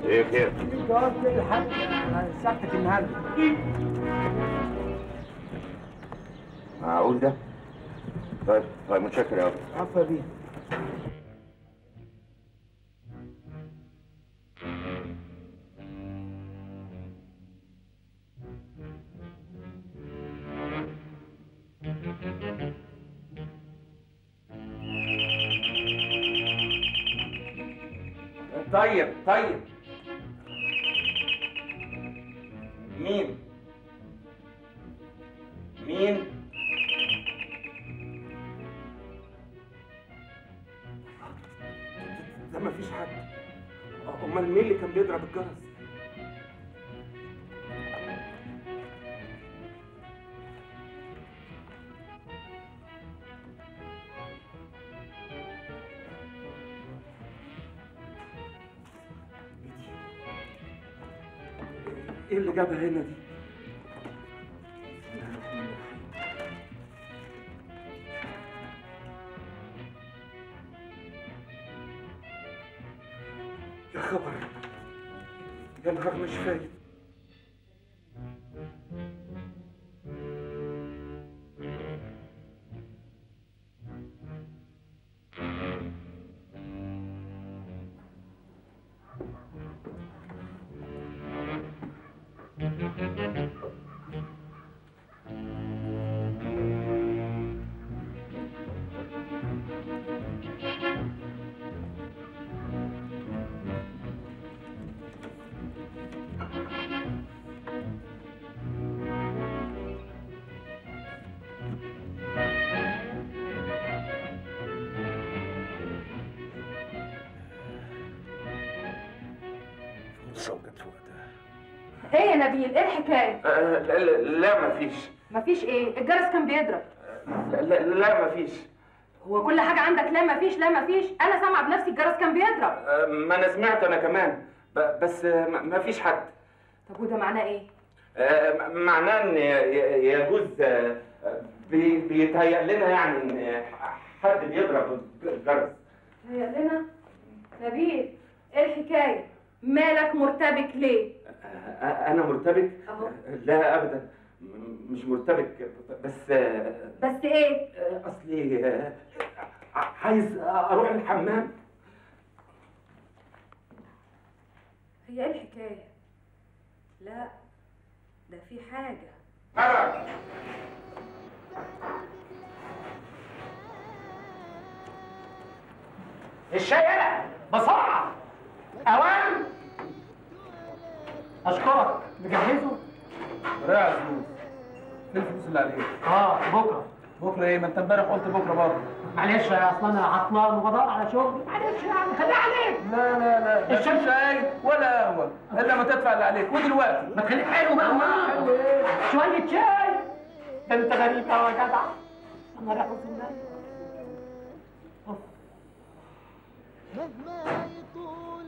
ايه خير في جواب كده لحد على ساعتك النهارده معقول ده طيب طيب متشكر قوي عفوا بيه طيب طيب مين مين ده مفيش حد امال مين اللي كان بيضرب الجرس ايه اللي جابها هنا دي يا خبر يا نهار مش فايت فرصة وجت في وقتها ايه يا نبيل ايه الحكايه آه، لا لا لا مفيش مفيش ايه الجرس كان بيضرب لا لا, لا مفيش هو كل حاجه عندك لا مفيش لا مفيش انا سامعه بنفسي الجرس كان بيضرب آه، ما انا سمعت انا كمان ب- بس آه، ما مفيش حد طب وده معناه ايه آه، معناه ان ي- ي- يجوز آه، آه، بي- بيتهيأ لنا يعني ان حد بيضرب الجرس هي لنا نبيل ايه الحكايه مالك مرتبك ليه آه، انا مرتبك اهو لا ابدا م- مش مرتبك بس آه، بس ايه آه، اصلي آه، ع- عايز اروح الحمام هي ايه الحكايه لا ده في حاجه مرة الشاي انا بسرعه اوام اشكرك مجهزه رايح فلوس فين الفلوس اللي عليك؟ اه بكره بكره ايه؟ ما انت امبارح قلت بكره برضه معلش يا اصل انا عطلان وبدور على شغل معلش يعني خليها عليك لا لا لا لا الشاي- شاي ولا قهوه الا ما تدفع اللي عليك ودلوقتي ما تخليك حلو بقى ما حلو ايه؟ شويه شاي ده انت غريب قوي يا جدع انا رايح الله مهما يطول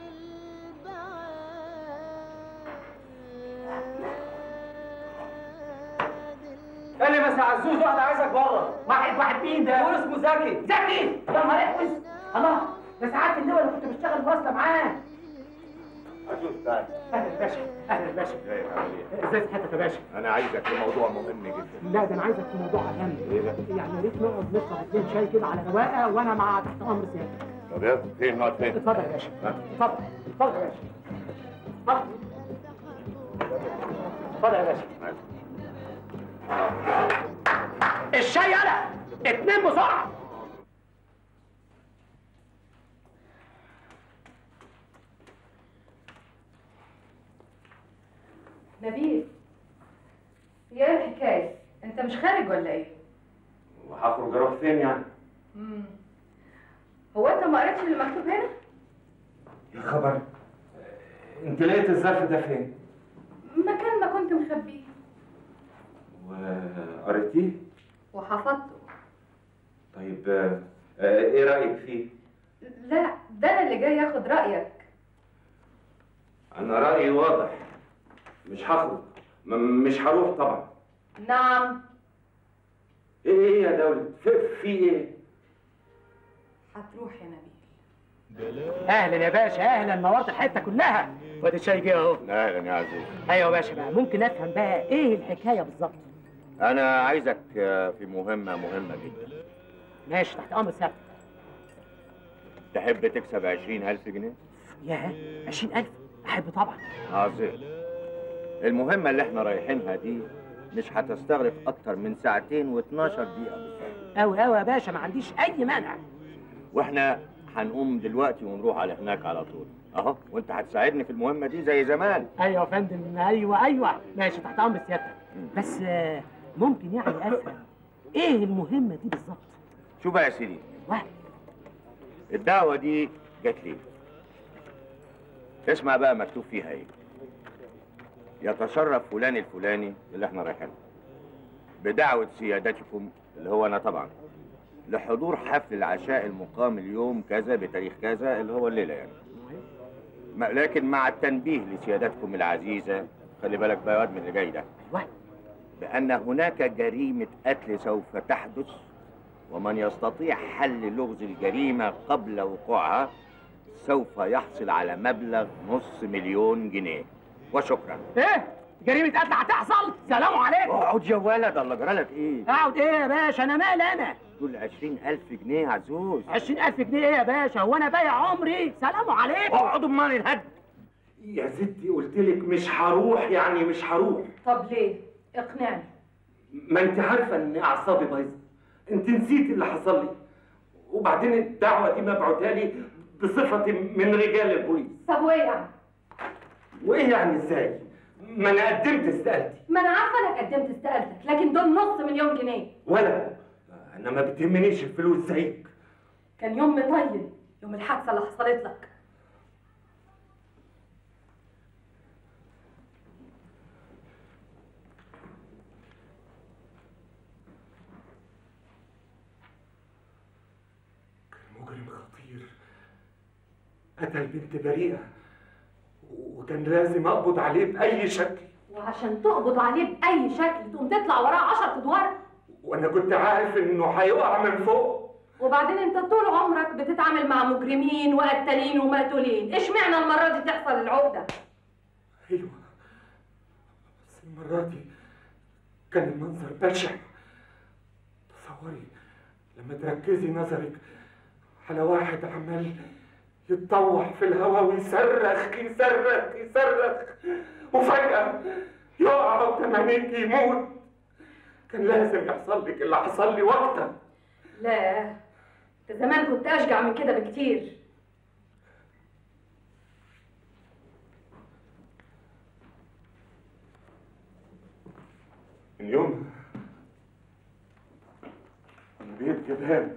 البعد انا بس عزوز واحد عايزك بره واحد واحد مين ده؟ يقول اسمه زكي زكي يا نهار اسود الله ده ساعات اللواء اللي كنت بشتغل فاصله معاه عجوز تعال اهلا يا باشا اهلا يا باشا ازيك عامل ايه؟ ازاي صحتك يا باشا؟ انا عايزك في موضوع مهم جدا لا ده انا عايزك في موضوع اهم ايه ده؟ يعني يا ريت نقعد نشرب اتنين شاي كده على رواقه وانا مع تحت امر سيادتك طب يلا فين نقعد فين؟ اتفضل يا باشا ها؟ اتفضل اتفضل يا باشا اتفضل اتفضل يا باشا الشاي يلا اتنين بسرعه نبيل هي ايه الحكايه انت مش خارج ولا ايه وهخرج اروح فين يعني؟ مم. هو انت ما قريتش اللي مكتوب هنا يا خبر انت لقيت الظرف ده فين؟ مكان ما كنت مخبيه وقريتيه؟ وحفظته طيب آه، آه، ايه رايك فيه؟ لا ده انا اللي جاي اخد رايك انا رايي واضح مش هخرج م- مش هروح طبعا نعم ايه ايه يا دولة في, في ايه هتروح يا نبيل اهلا يا باشا اهلا نورت الحته كلها وادي الشاي جه اهو اهلا يا عزيز ايوه يا باشا بقى ممكن افهم بقى ايه الحكايه بالظبط انا عايزك آه، في مهمه مهمه جدا ماشي تحت امر سعادتك تحب تكسب عشرين ألف جنيه ياه 20000 احب طبعا عظيم المهمة اللي احنا رايحينها دي مش هتستغرق أكتر من ساعتين و12 دقيقة بالظبط قوي قوي يا باشا ما عنديش اي مانع واحنا هنقوم دلوقتي ونروح على هناك على طول اهو وانت هتساعدني في المهمة دي زي زمان ايوه يا فندم ايوه ايوه ماشي تحت امر سيادتك بس آه، ممكن يعني افهم ايه المهمه دي بالظبط شوف بقى يا سيدي واحد الدعوة دي جات لي اسمع بقى مكتوب فيها ايه يتشرف فلان الفلاني اللي احنا رايحينه بدعوة سيادتكم اللي هو انا طبعا لحضور حفل العشاء المقام اليوم كذا بتاريخ كذا اللي هو الليلة يعني ما- لكن مع التنبيه لسيادتكم العزيزة خلي بالك بقى يا واد من اللي جاي ده واحد بأن هناك جريمة قتل سوف تحدث ومن يستطيع حل لغز الجريمة قبل وقوعها سوف يحصل على مبلغ نص مليون جنيه وشكرا ايه جريمه قتل هتحصل سلام عليكم اقعد يا ولد الله جرالك ايه اقعد ايه يا باشا انا مالي انا دول عشرين ألف جنيه عزوز 20000 جنيه ايه يا باشا هو انا بايع عمري سلام عليكم اقعدوا امال الهد يا ستي قلت لك مش هروح يعني مش هروح طب ليه اقنعني ما انت عارفه ان اعصابي بايظه انت نسيت اللي حصل لي وبعدين الدعوه دي مبعوتها لي بصفتي من رجال البوليس طب وايه يعني وايه يعني ازاي ما انا قدمت استقالتي ما انا عارفه انك قدمت استقالتك لكن دول نص مليون جنيه ولا انا ما بتهمنيش الفلوس زيك كان يوم مطين يوم الحادثه اللي حصلت لك كان مجرم خطير قتل بنت بريئه وكان لازم اقبض عليه باي شكل وعشان تقبض عليه باي شكل تقوم تطلع وراه 10 ادوار وانا كنت عارف انه هيقع من فوق وبعدين انت طول عمرك بتتعامل مع مجرمين وقتالين ومقتولين اشمعنى المره دي تحصل العقده ايوه بس المرة دي كان المنظر بشع تصوري لما تركزي نظرك على واحد عمال يتطوح في الهواء ويصرخ يصرخ يصرخ وفجأة يقع قدام عينيك يموت كان لازم يحصل لك اللي حصل لي وقتها لا انت زمان كنت اشجع من كده بكتير من يوم بيت جبان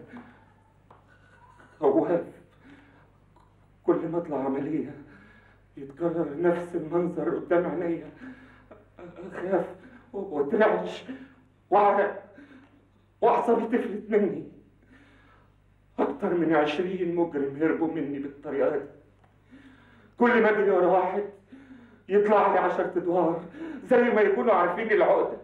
خواف كل ما اطلع عملية يتكرر نفس المنظر قدام عينيا اخاف واترعش واعرق واعصابي تفلت مني اكتر من عشرين مجرم هربوا مني بالطريقة دي كل ما اجري ورا واحد يطلع لي عشرة ادوار زي ما يكونوا عارفين العقدة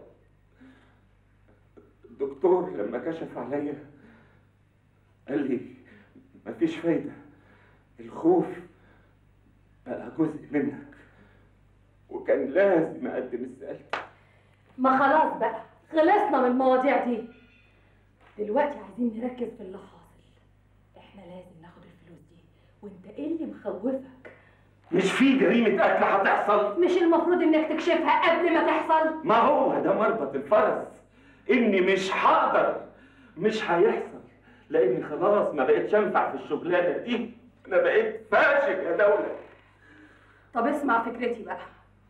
الدكتور لما كشف عليا قال لي مفيش فايدة الخوف بقى جزء منك وكان لازم اقدم استقالتي ما خلاص بقى خلصنا من المواضيع دي دلوقتي عايزين نركز في اللي حاصل احنا لازم ناخد الفلوس دي وانت ايه اللي مخوفك مش في جريمة قتل هتحصل مش المفروض انك تكشفها قبل ما تحصل ما هو ده مربط الفرس اني مش هقدر مش هيحصل لاني خلاص ما بقتش انفع في الشغلانه دي انا بقيت فاشل يا دوله طب اسمع فكرتي بقى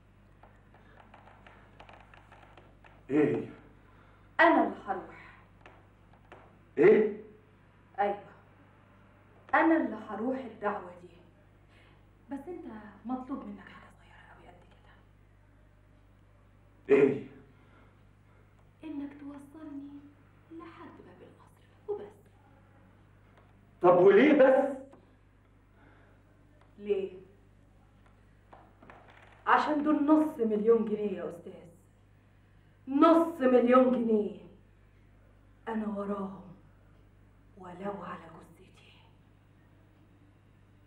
ايه انا اللي هروح ايه ايوه انا اللي هروح الدعوه دي بس انت مطلوب منك حاجه صغيره قوي قد كده ايه انك توصلني لحد باب القصر وبس طب وليه بس ليه عشان دول نص مليون جنيه يا استاذ نص مليون جنيه انا وراهم ولو على جثتي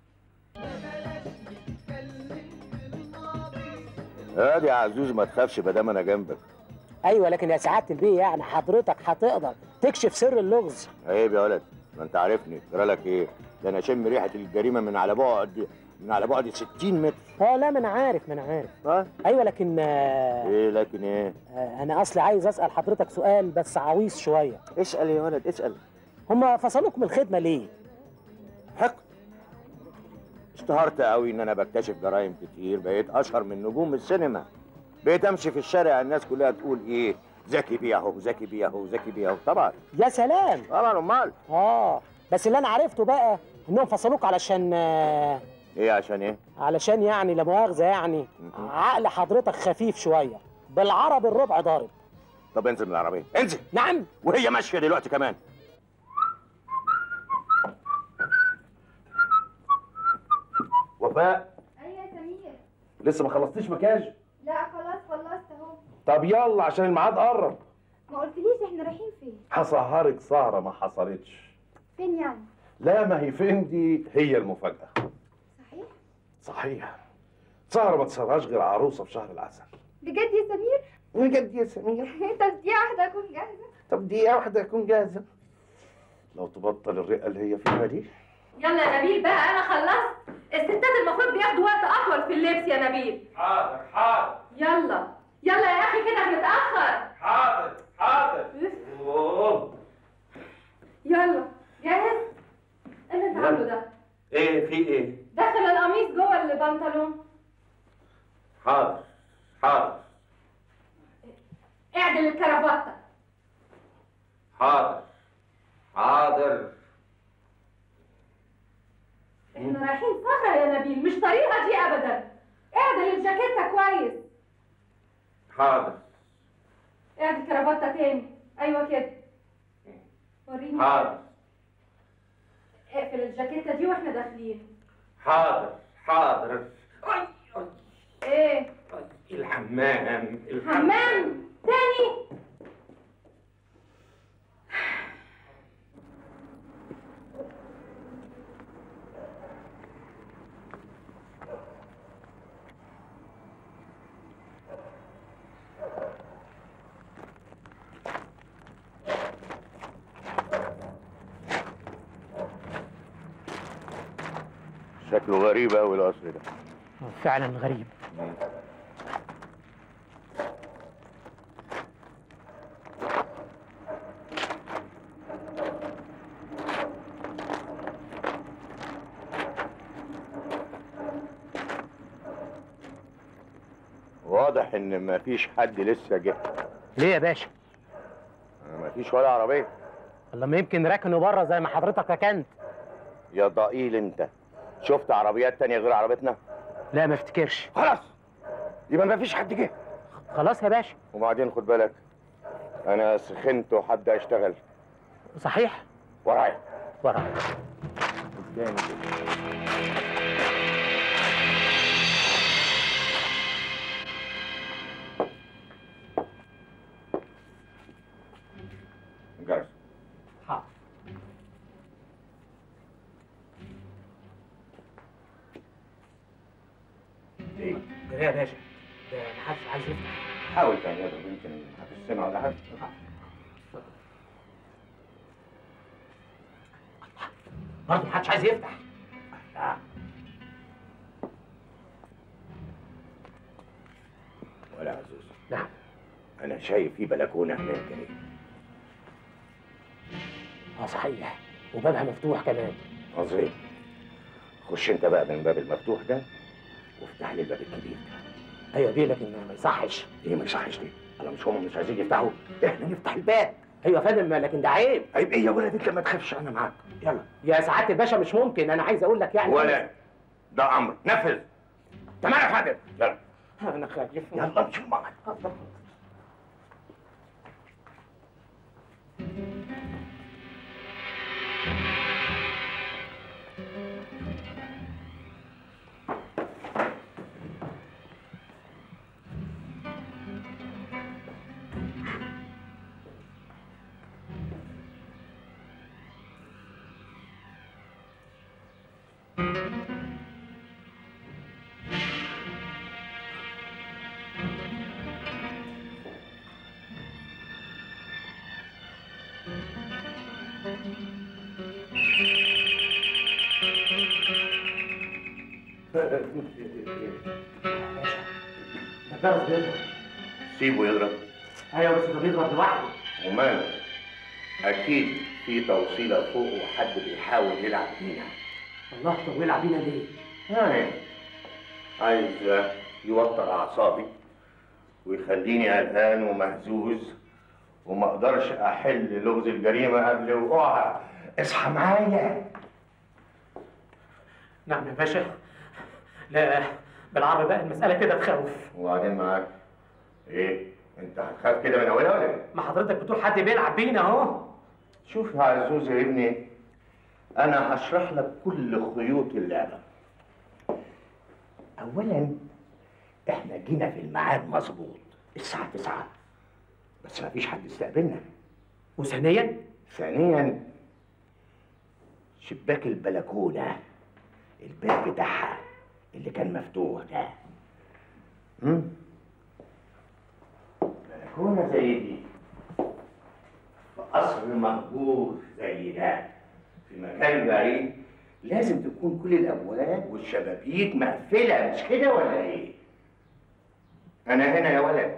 هادي يا عزوز ما تخافش ما دام انا جنبك ايوه لكن يا سعاده البيه يعني حضرتك هتقدر تكشف سر اللغز عيب يا ولد ما انت عارفني جرى لك ايه ده انا اشم ريحه الجريمه من على بعد من على بعد 60 متر اه لا ما انا عارف ما انا عارف ها ايوه لكن آه ايه لكن ايه آه انا اصلي عايز اسال حضرتك سؤال بس عويص شويه اسال يا ولد اسال هما فصلوك من الخدمه ليه حق اشتهرت قوي ان انا بكتشف جرائم كتير بقيت اشهر من نجوم السينما بقيت امشي في الشارع الناس كلها تقول ايه ذكي بيه اهو ذكي بيه اهو ذكي بيه اهو طبعا يا سلام طبعا امال اه بس اللي انا عرفته بقى انهم فصلوك علشان آه ايه عشان ايه علشان يعني لا مؤاخذه يعني مهم. عقل حضرتك خفيف شويه بالعربي الربع ضارب طب انزل من العربيه انزل نعم وهي ماشيه دلوقتي كمان وفاء ايوه يا سمير لسه ما خلصتيش مكياج لا خلاص خلصت اهو طب يلا عشان الميعاد قرب ما قلتليش احنا رايحين فين هسهرك سهره ما حصلتش فين يعني لا ما هي فين دي هي المفاجاه صحيح صحيح سهره ما تسهرهاش غير عروسه في شهر العسل بجد يا سمير بجد يا سمير طب دي واحده اكون جاهزه طب دقيقه واحده اكون جاهزه لو تبطل الرقه اللي هي فيها دي يلا يا نبيل بقى انا خلصت الستات المفروض بياخدوا وقت اطول في اللبس يا نبيل حاضر حاضر يلا يلا يا اخي كده هنتاخر حاضر حاضر أوه. يلا جاهز ايه اللي انت يلا. عامله ده ايه في ايه دخل القميص جوه البنطلون حاضر حاضر اعدل الكرافته حاضر حاضر احنا رايحين سهرة يا نبيل مش طريقة دي ابدا اعدل الجاكيتة كويس حاضر اعدل الكرافته تاني ايوه كده وريني حاضر اقفل الجاكيتة دي واحنا داخلين حاضر حاضر أي أي ايه أي الحمام حمام تاني شكله غريب قوي القصر ده فعلا غريب واضح ان مفيش حد لسه جه ليه يا باشا مفيش ولا عربيه الله ما يمكن ركنوا بره زي ما حضرتك ركنت يا ضئيل انت شفت عربيات تانية غير عربيتنا لا ما افتكرش خلاص يبقى مفيش حد جه خلاص يا باشا وبعدين خد بالك انا سخنت وحد اشتغل صحيح ورايا ورا قدامي كده. جرس حاضر ايه ده يا باشا ده محدش عايز يفتح حاول تاني يا ابني، يمكن هتستمع ولا حاجه برضه محدش عايز يفتح ولا عزوز نعم انا شايف في بلكونه هناك اهي اه صحيح وبابها مفتوح كمان عظيم خش انت بقى من الباب المفتوح ده وافتح لي الباب الكبير ده ايوه بيه لكن ما يصحش ايه ما يصحش ليه؟ انا مش هم مش عايزين يفتحوا احنا نفتح الباب ايوه يا فندم لكن ده عيب عيب ايه يا ولد انت ما تخافش انا معاك يلا يا سعاده الباشا مش ممكن انا عايز اقول لك يعني ولا ده امر نفذ تمام يا فندم يلا انا خايف يلا امشي معاك الجرس بيضرب سيبه يضرب ايوه بس ده بيضرب لوحده وماله اكيد في توصيله فوق وحد بيحاول يلعب بينا الله طب ويلعب بينا ليه؟ يعني عايز يوتر اعصابي ويخليني قلقان ومهزوز وما اقدرش احل لغز الجريمه قبل وقوعها اصحى معايا نعم يا باشا لا بالعربي بقى المسألة كده تخوف وبعدين معاك ايه انت هتخاف كده من اولها ولا ايه ما حضرتك بتقول حد بيلعب بينا اهو شوف يا عزوز يا ابني انا هشرح لك كل خيوط اللعبه اولا احنا جينا في الميعاد مظبوط الساعه 9 بس ما فيش حد استقبلنا وثانيا ثانيا شباك البلكونه الباب بتاعها اللي كان مفتوح ده امم بلكونه زي دي في قصر مهجور زي ده في مكان بعيد لازم تكون كل الابواب والشبابيك مقفله مش كده ولا ايه؟ انا هنا يا ولد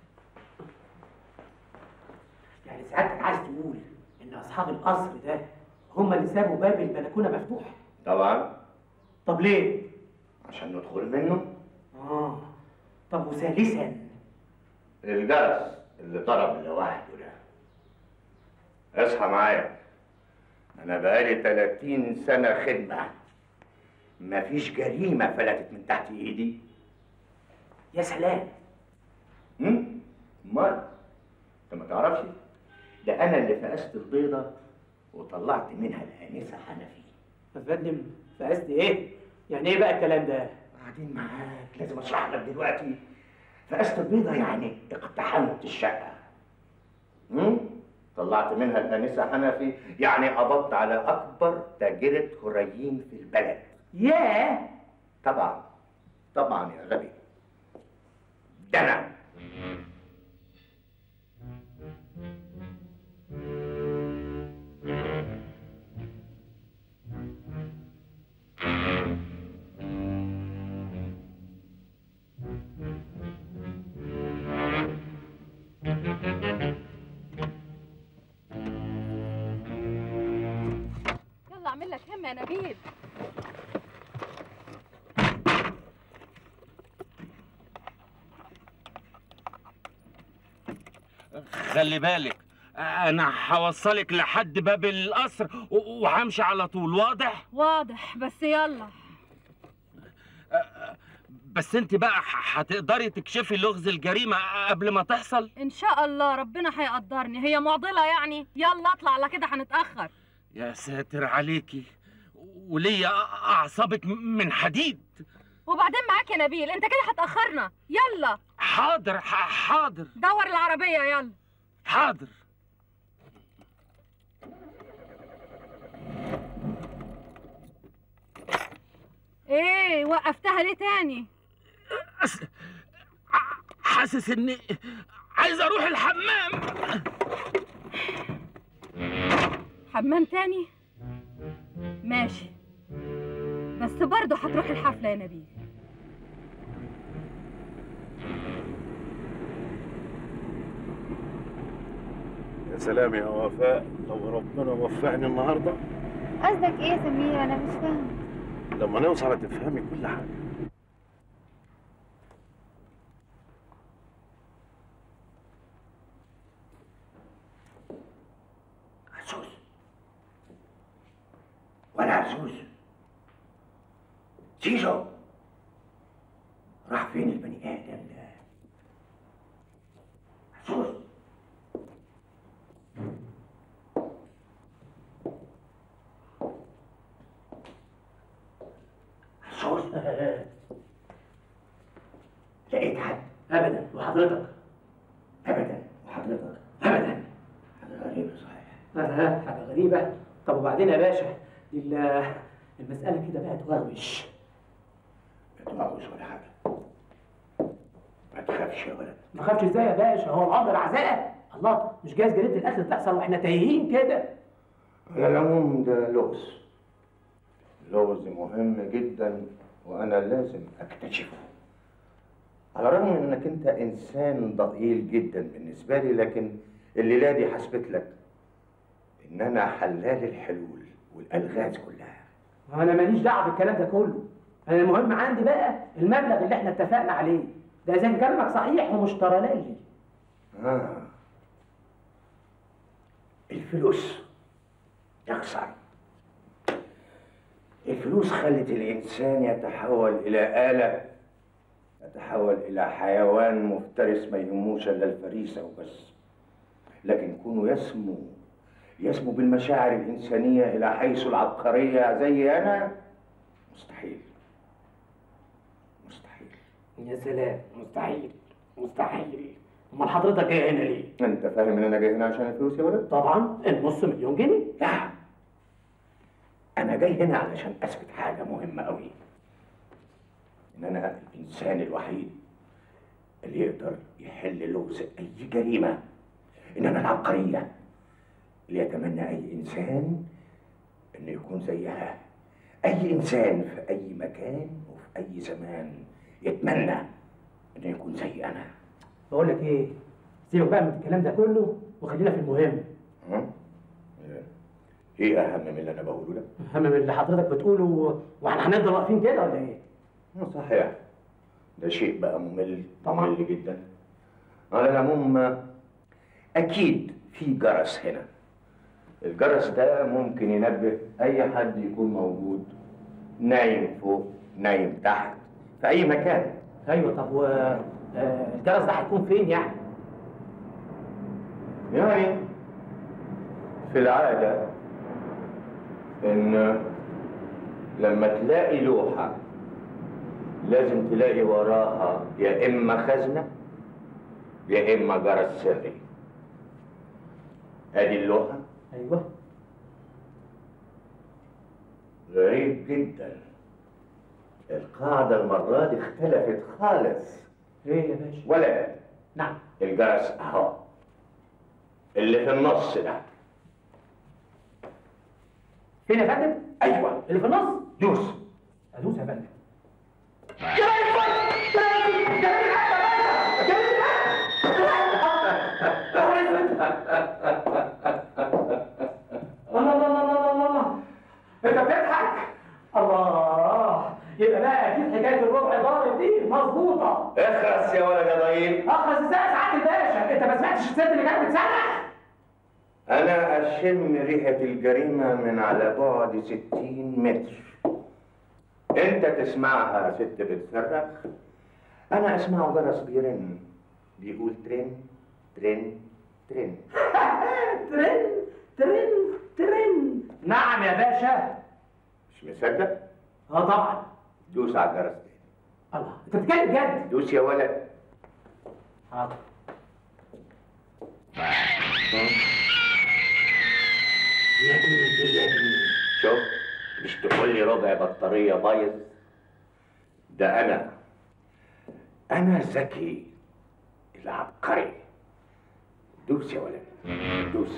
يعني سعادتك عايز تقول ان اصحاب القصر ده هم اللي سابوا باب البلكونه مفتوح طبعا طب ليه؟ عشان ندخل منه اه طب وثالثا الجرس اللي ضرب لوحده ده اصحى معايا انا بقالي 30 سنه خدمه مفيش جريمه فلتت من تحت ايدي يا سلام امم امال انت ما تعرفش ده انا اللي فقست البيضه وطلعت منها الانسه حنفي يا فندم فقست ايه؟ يعني ايه بقى الكلام ده؟ بعدين معاك لازم اشرح لك دلوقتي فقست البيضه يعني اقتحمت الشقه امم طلعت منها الانسه حنفي يعني قبضت على اكبر تاجره هريين في البلد ياه طبعا طبعا يا غبي ده انا يلا اعمل لك همه يا نبيل خلي بالك انا هوصلك لحد باب القصر و- وهمشي على طول واضح واضح بس يلا بس انت بقى ح- هتقدري تكشفي لغز الجريمه قبل ما تحصل ان شاء الله ربنا هيقدرني هي معضله يعني يلا اطلع على كده هنتاخر يا ساتر عليكي وليا اعصابك م- من حديد وبعدين معاك يا نبيل انت كده هتاخرنا يلا حاضر ح- حاضر دور العربيه يلا حاضر ايه وقفتها ليه تاني أس- ع- حاسس اني عايز اروح الحمام حمام تاني ماشي بس برضه هتروح الحفله يا نبيل يا سلام يا وفاء لو ربنا وفقني النهارده قصدك ايه يا سمير انا مش فاهمه لما نوصل هتفهمي كل حاجه عزوز وانا عزوز زيزو راح فين البني ادم ده عزوز عزوز لقيت حد ابدا وحضرتك ابدا وحضرتك ابدا حاجه غريبه صحيح آه، حاجه غريبه طب وبعدين يا باشا دي ال- المساله كده بقى توغوش ما توقعوش ولا حاجه ما تخافش يا ولد ما خافش ازاي يا باشا هو الامر عذاب الله مش جايز جريده القتل تحصل واحنا تايهين كده على العموم ده لغز لغز مهم جدا وانا لازم اكتشفه على الرغم من انك انت انسان ضئيل جدا بالنسبه لي لكن الليله دي حسبت لك ان انا حلال الحلول والالغاز كلها انا ماليش دعوه بالكلام ده كله انا المهم عندي بقى المبلغ اللي احنا اتفقنا عليه ده اذا كلامك صحيح ومشترى لي آه. الفلوس يخسر الفلوس خلت الإنسان يتحول إلى آلة يتحول إلى حيوان مفترس ما يهموش إلا الفريسة وبس لكن كونه يسمو يسمو بالمشاعر الإنسانية إلى حيث العبقرية زي أنا مستحيل مستحيل يا سلام مستحيل مستحيل امال حضرتك جاي هنا ليه؟ أنت فاهم إن أنا جاي هنا عشان الفلوس يا ولد؟ طبعا النص مليون جنيه لا أنا جاي هنا علشان أثبت حاجة مهمة أوي إن أنا الإنسان الوحيد اللي يقدر يحل لغز أي جريمة إن أنا العبقرية اللي يتمنى أي إنسان إنه يكون زيها أي إنسان في أي مكان وفي أي زمان يتمنى إنه يكون زي أنا بقول لك ايه؟ سيبك بقى من الكلام ده كله وخلينا في المهم ها؟ إيه أهم من اللي أنا بقوله ده؟ اهم من اللي حضرتك بتقوله واحنا هنفضل واقفين كده ولا ايه؟ آه، صحيح ده شيء بقى ممل ممل جدا على العموم اكيد في جرس هنا الجرس ده ممكن ينبه اي حد يكون موجود نايم فوق نايم تحت في اي مكان ايوه طب و آه، الجرس ده هيكون فين يعني؟ يعني في العادة إن لما تلاقي لوحة لازم تلاقي وراها يا إما خزنة يا إما جرس سري أدي اللوحة ايوه غريب جدا القاعدة المرة دي اختلفت خالص ايه يا باشا؟ ولا نعم الجرس أهو اللي في النص ده فين يا فندم؟ أيوه اللي في النص؟ دوس ادوس يا فندم الله الله الله الله الله الله انت بتضحك الله يبقى بقى اكيد حكايه الربع ضارب دي مظبوطه اخرس يا ولد يا ضئيل اخرس ازاي يا سعاده الباشا انت ما سمعتش الست اللي كانت بتسرح أنا أشم ريحة الجريمة من على بعد ستين متر أنت تسمعها ست بتصرخ أنا أسمعه جرس بيرن بيقول ترن ترن ترن ترن ترن ترن نعم يا باشا مش مصدق؟ اه طبعا دوس على الجرس تاني الله انت بتتكلم جد دوس يا ولد حاضر يا ابني يا ابني شوف مش تقول لي ربع بطارية بايظ ده أنا أنا ذكي العبقري دوس يا ولد دوس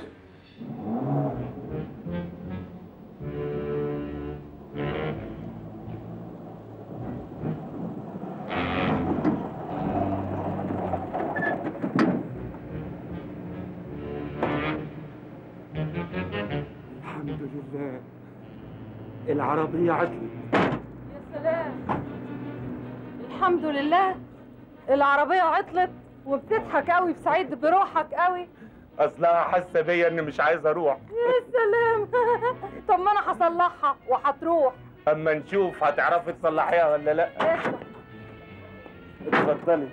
الحمد لله العربية عطلت يا سلام الحمد لله العربية عطلت وبتضحك قوي بسعيد بروحك قوي اصلها حاسه بيا اني مش عايز اروح يا سلام طب ما انا هصلحها وهتروح اما نشوف هتعرفي تصلحيها ولا لا اتفضلي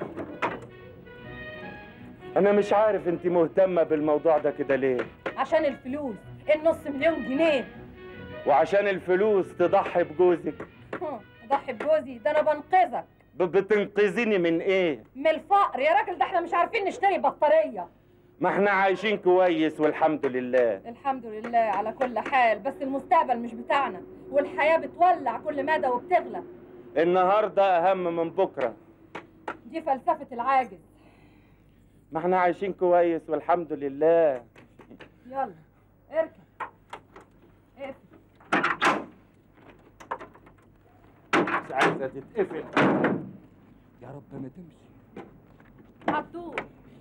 انا مش عارف انت مهتمه بالموضوع ده كده ليه عشان الفلوس النص مليون جنيه وعشان الفلوس تضحي بجوزك ضحي بجوزي ده انا بنقذك ب- بتنقذيني من ايه من الفقر يا راجل ده احنا مش عارفين نشتري بطارية ما احنا عايشين كويس والحمد لله الحمد لله على كل حال بس المستقبل مش بتاعنا والحياة بتولع كل مدى وبتغلى النهارده اهم من بكره دي فلسفة العاجز ما احنا عايشين كويس والحمد لله يلا اركب اقفل عايزه تتقفل يا رب ما تمشي عبدو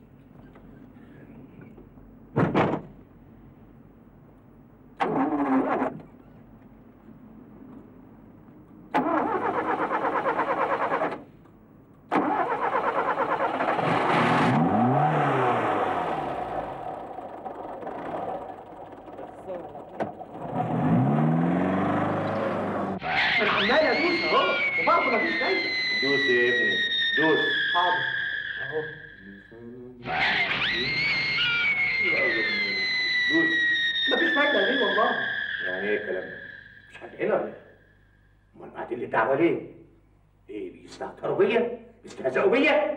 انا عمال ادوس اهو وبرضه مفيش فايده دوس يا ابني دوس حاضر اهو دوس مفيش فايده ليه والله يعني ايه الكلام ده؟ مش حد هنا ولا ايه؟ امال بعدين الدعوه ليه؟ ايه بيستهتروا بيا؟ بيستهزئوا بيا؟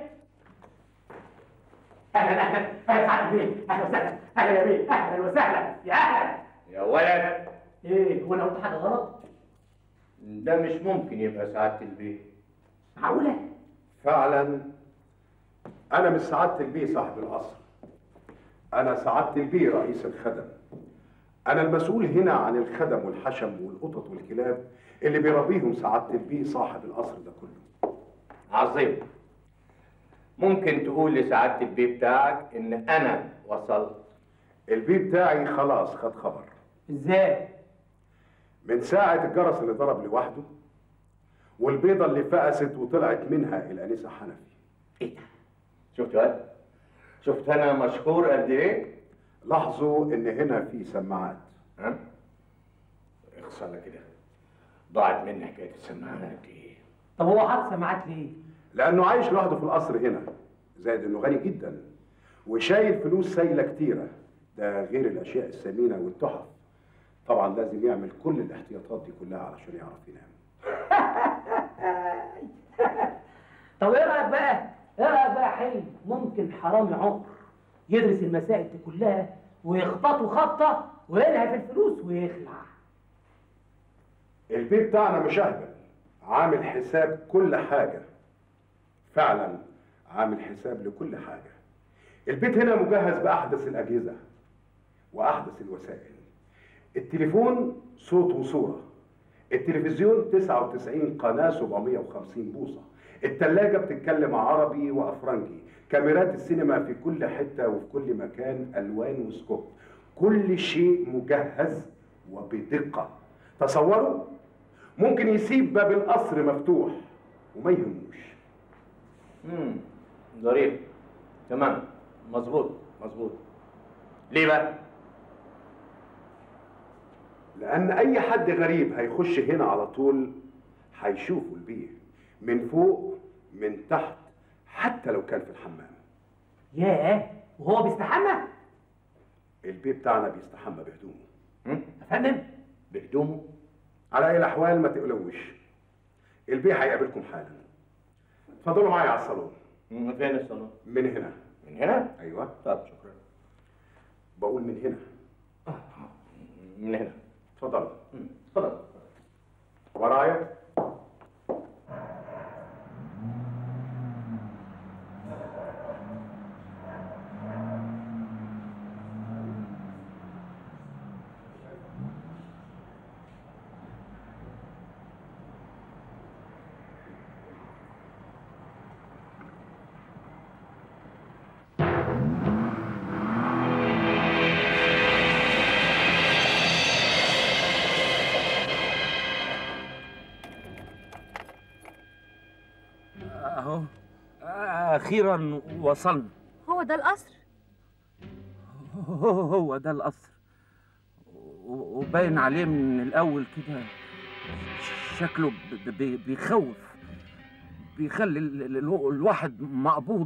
اهلا اهلا اهلا سعد بيه اهلا وسهلا اهلا يا بيه اهلا وسهلا يا اهلا يا ولد ايه هو انا قلت حاجه غلط؟ ده مش ممكن يبقى سعادة البيت معقوله؟ فعلا أنا مش سعادة البيه صاحب القصر أنا سعادة البيه رئيس الخدم أنا المسؤول هنا عن الخدم والحشم والقطط والكلاب اللي بيربيهم سعادة البيه صاحب القصر ده كله عظيم ممكن تقول لسعادة البيت بتاعك إن أنا وصلت البيه بتاعي خلاص خد خبر ازاي؟ من ساعة الجرس اللي ضرب لوحده والبيضة اللي فقست وطلعت منها الأنسة حنفي ايه ده؟ شفت بقى؟ شفت أنا مشهور قد إيه؟ لاحظوا إن هنا في سماعات ها؟ اخصى على كده ضاعت مني حكاية السماعات دي طب هو حاطط سماعات ليه؟ لأنه عايش لوحده في القصر هنا زائد إنه غني جدا وشايل فلوس سايلة كتيرة ده غير الأشياء الثمينة والتحف طبعا لازم يعمل كل الاحتياطات دي كلها علشان يعرف ينام طب ايه رايك بقى؟ ايه رايك بقى يا حلم؟ ممكن حرامي عمر يدرس المسائل دي كلها ويخبطه خبطه وينهي في الفلوس ويخلع البيت بتاعنا مش اهبل عامل حساب كل حاجة فعلا عامل حساب لكل حاجة البيت هنا مجهز بأحدث الأجهزة وأحدث الوسائل التليفون صوت وصورة التلفزيون 99 قناة 750 بوصة التلاجة بتتكلم عربي وأفرنجي كاميرات السينما في كل حتة وفي كل مكان ألوان وسكوب كل شيء مجهز وبدقة تصوروا ممكن يسيب باب القصر مفتوح وما يهموش امم ظريف تمام مظبوط مظبوط ليه بقى؟ لأن أي حد غريب هيخش هنا على طول هيشوفوا البيه من فوق من تحت حتى لو كان في الحمام ياه وهو بيستحمى؟ البيه بتاعنا بيستحمى بهدومه هم؟ يا فندم بهدومه؟ على أي الأحوال ما تقلقوش البيه هيقابلكم حالا اتفضلوا معايا على الصالون مم، فين الصالون؟ من هنا من هنا؟ أيوه طب شكرا بقول من هنا من هنا اتفضلوا مم، اتفضل ورايا اهو اخيرا وصلنا هو ده القصر هو هو ده القصر و- وباين عليه من الاول كده ش- شكله ب- ب- بيخوف بيخلي ال- ال- ال- الواحد مقبوض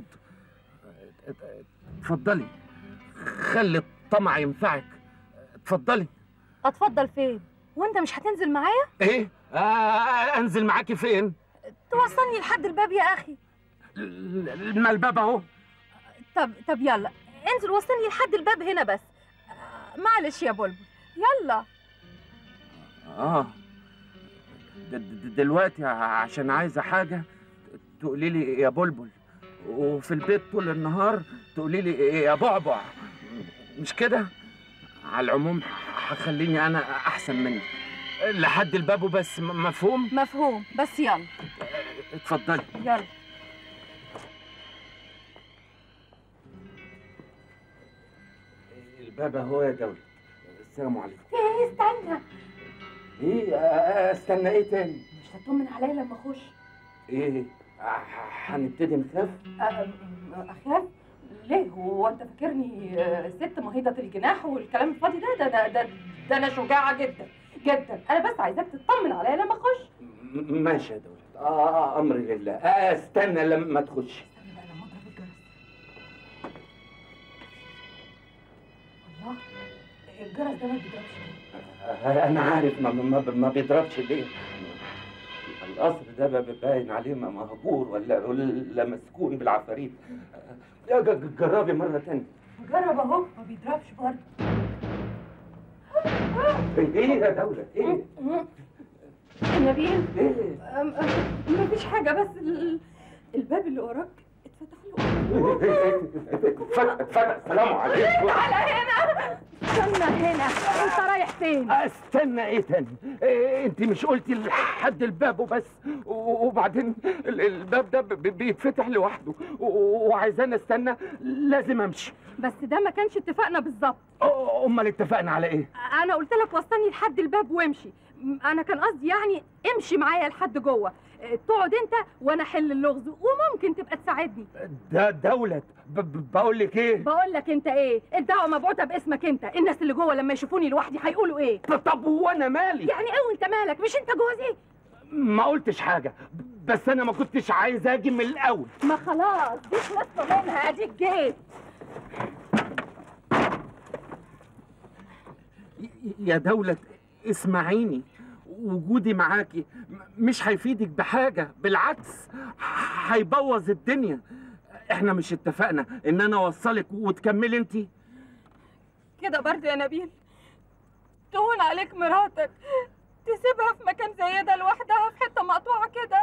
اتفضلي خلي الطمع ينفعك اتفضلي اتفضل فين وانت مش هتنزل معايا ايه آه انزل معاكي فين توصلني لحد الباب يا اخي ال- ال- ما الباب اهو طب طب يلا انزل وصلني لحد الباب هنا بس آه، معلش يا بلبل يلا اه د- د- دلوقتي ع- عشان عايزه حاجه تقولي لي يا بلبل وفي البيت طول النهار تقولي لي يا بعبع مش كده على العموم ه- هخليني انا احسن منك لحد الباب وبس م- مفهوم مفهوم بس يلا اتفضلي يلا الباب اهو يا دولة السلام عليكم ايه استنى ايه آه، استنى ايه تاني مش هتطمن عليا لما اخش ايه ه- هنبتدي نخاف أ- اخاف ليه هو انت فاكرني آه، ست مهيضة الجناح والكلام الفاضي ده ده ده, ده, ده انا شجاعة جدا جدا انا بس عايزاك تطمن عليا لما اخش م- ماشي يا دولة آه آه امري لله آه استنى لما تخش الله الجرس ده ما بيضربش آه، انا عارف ما, ما, ما بيضربش ليه القصر ده ب- باين عليه م- مهجور ولا ولا مسكون بالعفاريت آه، يا ج- جربي مرة تانية جرب اهو ما بيضربش برضه ايه يا دولة ايه نبيل ايه أم- أم- مفيش حاجة بس ال- الباب اللي وراك اتفتح له اتفتح اتفتح السلام عليكم تعالى هنا استنى هنا انت رايح فين؟ استنى ايه تاني إيه انت مش قلتي لحد الباب وبس و- وبعدين ال- الباب ده ب- ب- بيتفتح لوحده و- وعايزاني استنى لازم امشي بس ده ما كانش اتفقنا بالظبط أ- امال اتفقنا على ايه انا قلت لك وصلني لحد الباب وامشي م- انا كان قصدي يعني امشي معايا لحد جوه اه، تقعد انت وانا احل اللغز وممكن تبقى تساعدني ده دولة ب- ب- بقول لك ايه بقول لك انت ايه الدعوه مبعوثه باسمك انت الناس اللي جوه لما يشوفوني لوحدي هيقولوا ايه طب وانا مالي يعني ايه وانت مالك مش انت جوزي ما قلتش حاجة بس انا ما كنتش عايز اجي من الاول ما خلاص دي خلصنا منها اديك جيت يا دولة اسمعيني وجودي معاكي م- مش هيفيدك بحاجة بالعكس ح- هيبوظ الدنيا احنا مش اتفقنا ان انا اوصلك وتكملي انتي كده برضه يا نبيل تهون عليك مراتك تسيبها في مكان زي ده لوحدها في حته مقطوعه كده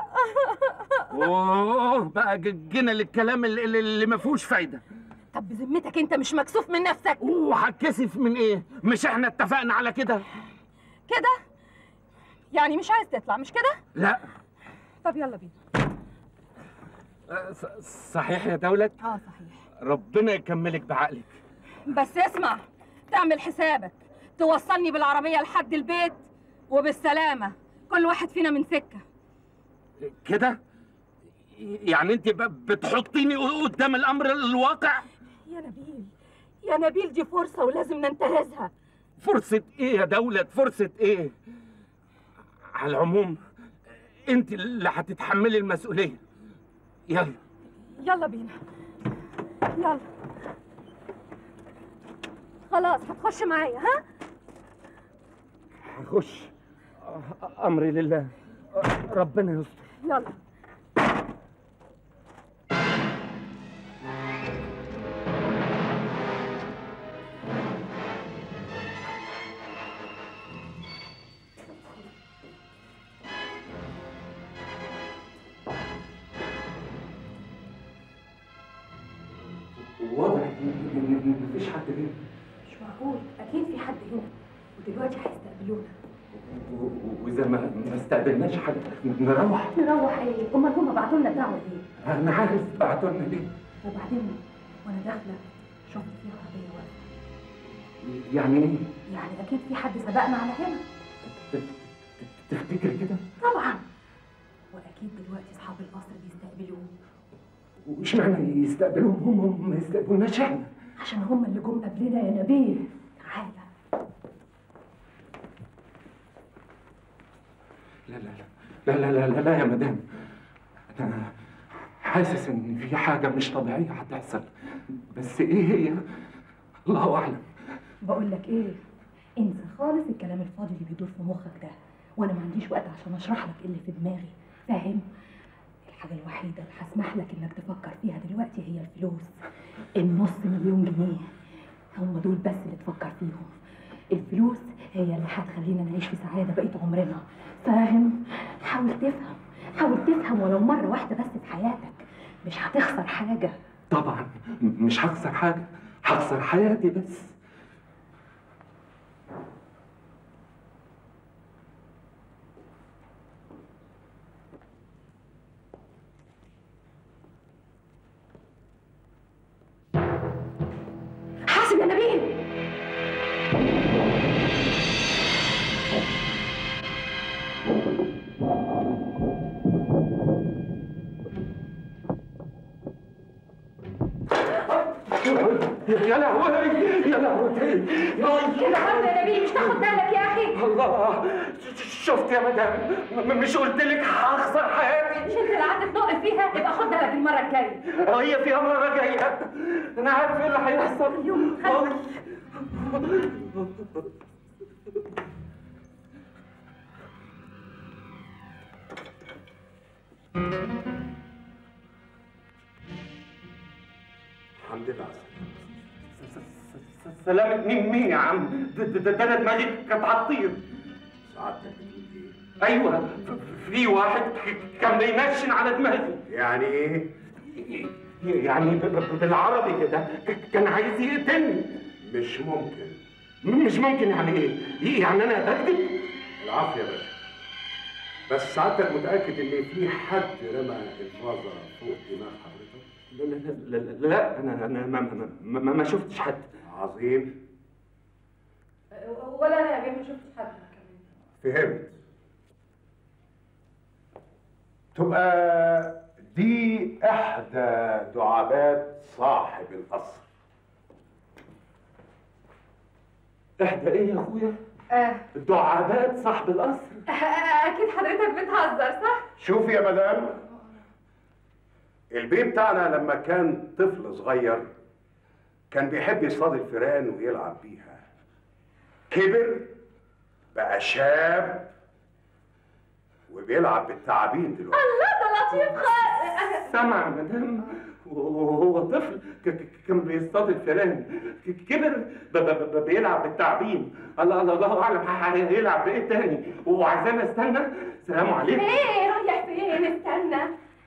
اوه بقى ج- جينا للكلام اللي, اللي- اللي ما فيهوش فايدة طب بذمتك انت مش مكسوف من نفسك وهتكسف من ايه مش احنا اتفقنا على كده كده يعني مش عايز تطلع مش كده لا طب يلا بينا أه، ص- صحيح يا دولة اه صحيح ربنا يكملك بعقلك بس اسمع تعمل حسابك توصلني بالعربيه لحد البيت وبالسلامه كل واحد فينا من سكه كده يعني انت ب- بتحطيني قدام الامر الواقع يا نبيل يا نبيل دي فرصه ولازم ننتهزها فرصة ايه يا دولة فرصة ايه على العموم انت اللي هتتحملي المسؤولية يلا يلا بينا يلا خلاص هتخش معايا ها هخش أ- امري لله ربنا يستر يلا واضح ان مفيش حد هنا مش معقول اكيد في حد هنا ودلوقتي هيستقبلونا واذا ما ما استقبلناش حد نروح نروح ايه امال هما بعتوا لنا الدعوه ليه انا عارف بعتوا لنا ليه وبعدين وانا داخله شفت فيها عربيه واقفه يعني ايه يعني اكيد في حد سبقنا على هنا تفتكر كده طبعا واكيد دلوقتي اصحاب القصر بيستقبلوه وش معنى يستقبلوهم هم هم ما يستقبلوناش احنا عشان هما اللي جم قبلنا يا نبيل تعالى لا لا لا لا لا لا, لا يا مدام انا حاسس ان في حاجه مش طبيعيه هتحصل بس ايه هي الله اعلم بقول لك ايه انسى خالص الكلام الفاضي اللي بيدور في مخك ده وانا ما عنديش وقت عشان اشرح لك ايه اللي في دماغي فاهم الحاجه الوحيده اللي هسمح لك انك تفكر فيها دلوقتي هي الفلوس النص مليون جنيه هم دول بس اللي تفكر فيهم الفلوس هي اللي هتخلينا نعيش في سعاده بقيه عمرنا فاهم حاول تفهم حاول تفهم ولو مره واحده بس في حياتك مش هتخسر حاجه طبعا م- مش هخسر حاجه هخسر حياتي بس يا نبيل يا لهوي يا لهوي كده برضه يا نبيل مش تاخد بالك يا اخي الله شفت يا مدام م- مش قلت لك هخسر حياتي مش انت اللي قعدت تنقل فيها يبقى خد بالك المره الجايه هي فيها مرة جاية أنا عارف إيه اللي هيحصل يوم خد الحمد لله على السلامة. سلامة مين مين يا عم ده, ده, ده انا دماغي كانت هتطير سعادتك بتقول ايه؟ ايوه ف- في واحد ك- كان بينشن على دماغي يعني ايه؟ يعني ب- ب- بالعربي كده ك- كان عايز يقتلني مش ممكن مش ممكن يعني ايه يعني انا بكذب العافية يا باشا بس سعادتك متأكد إن في حد رمى الفازة فوق دماغ حضرتك؟ لا لا لا, لا, لا انا انا ما, ما, ما, ما, ما شفتش حد عظيم ولا انا يا بيه ما شفتش حد فهمت تبقى دي إحدى دعابات صاحب القصر اهدى ايه يا اخويا آه. دعابات صاحب القصر اكيد حضرتك بتهزر صح شوف يا مدام البيه بتاعنا لما كان طفل صغير كان بيحب يصطاد الفيران ويلعب بيها كبر بقى شاب وبيلعب بالتعابين دلوقتي الله ده لطيف خالص سمع يا مدام وهو طفل ك- ك- كان بيصطاد الفيران ك- كبر ب- ب- ب- بيلعب بالتعبين الله الله الله اعلم ه- هيلعب بايه تاني وعايزانا استنى سلام عليكم ايه رايح فين استنى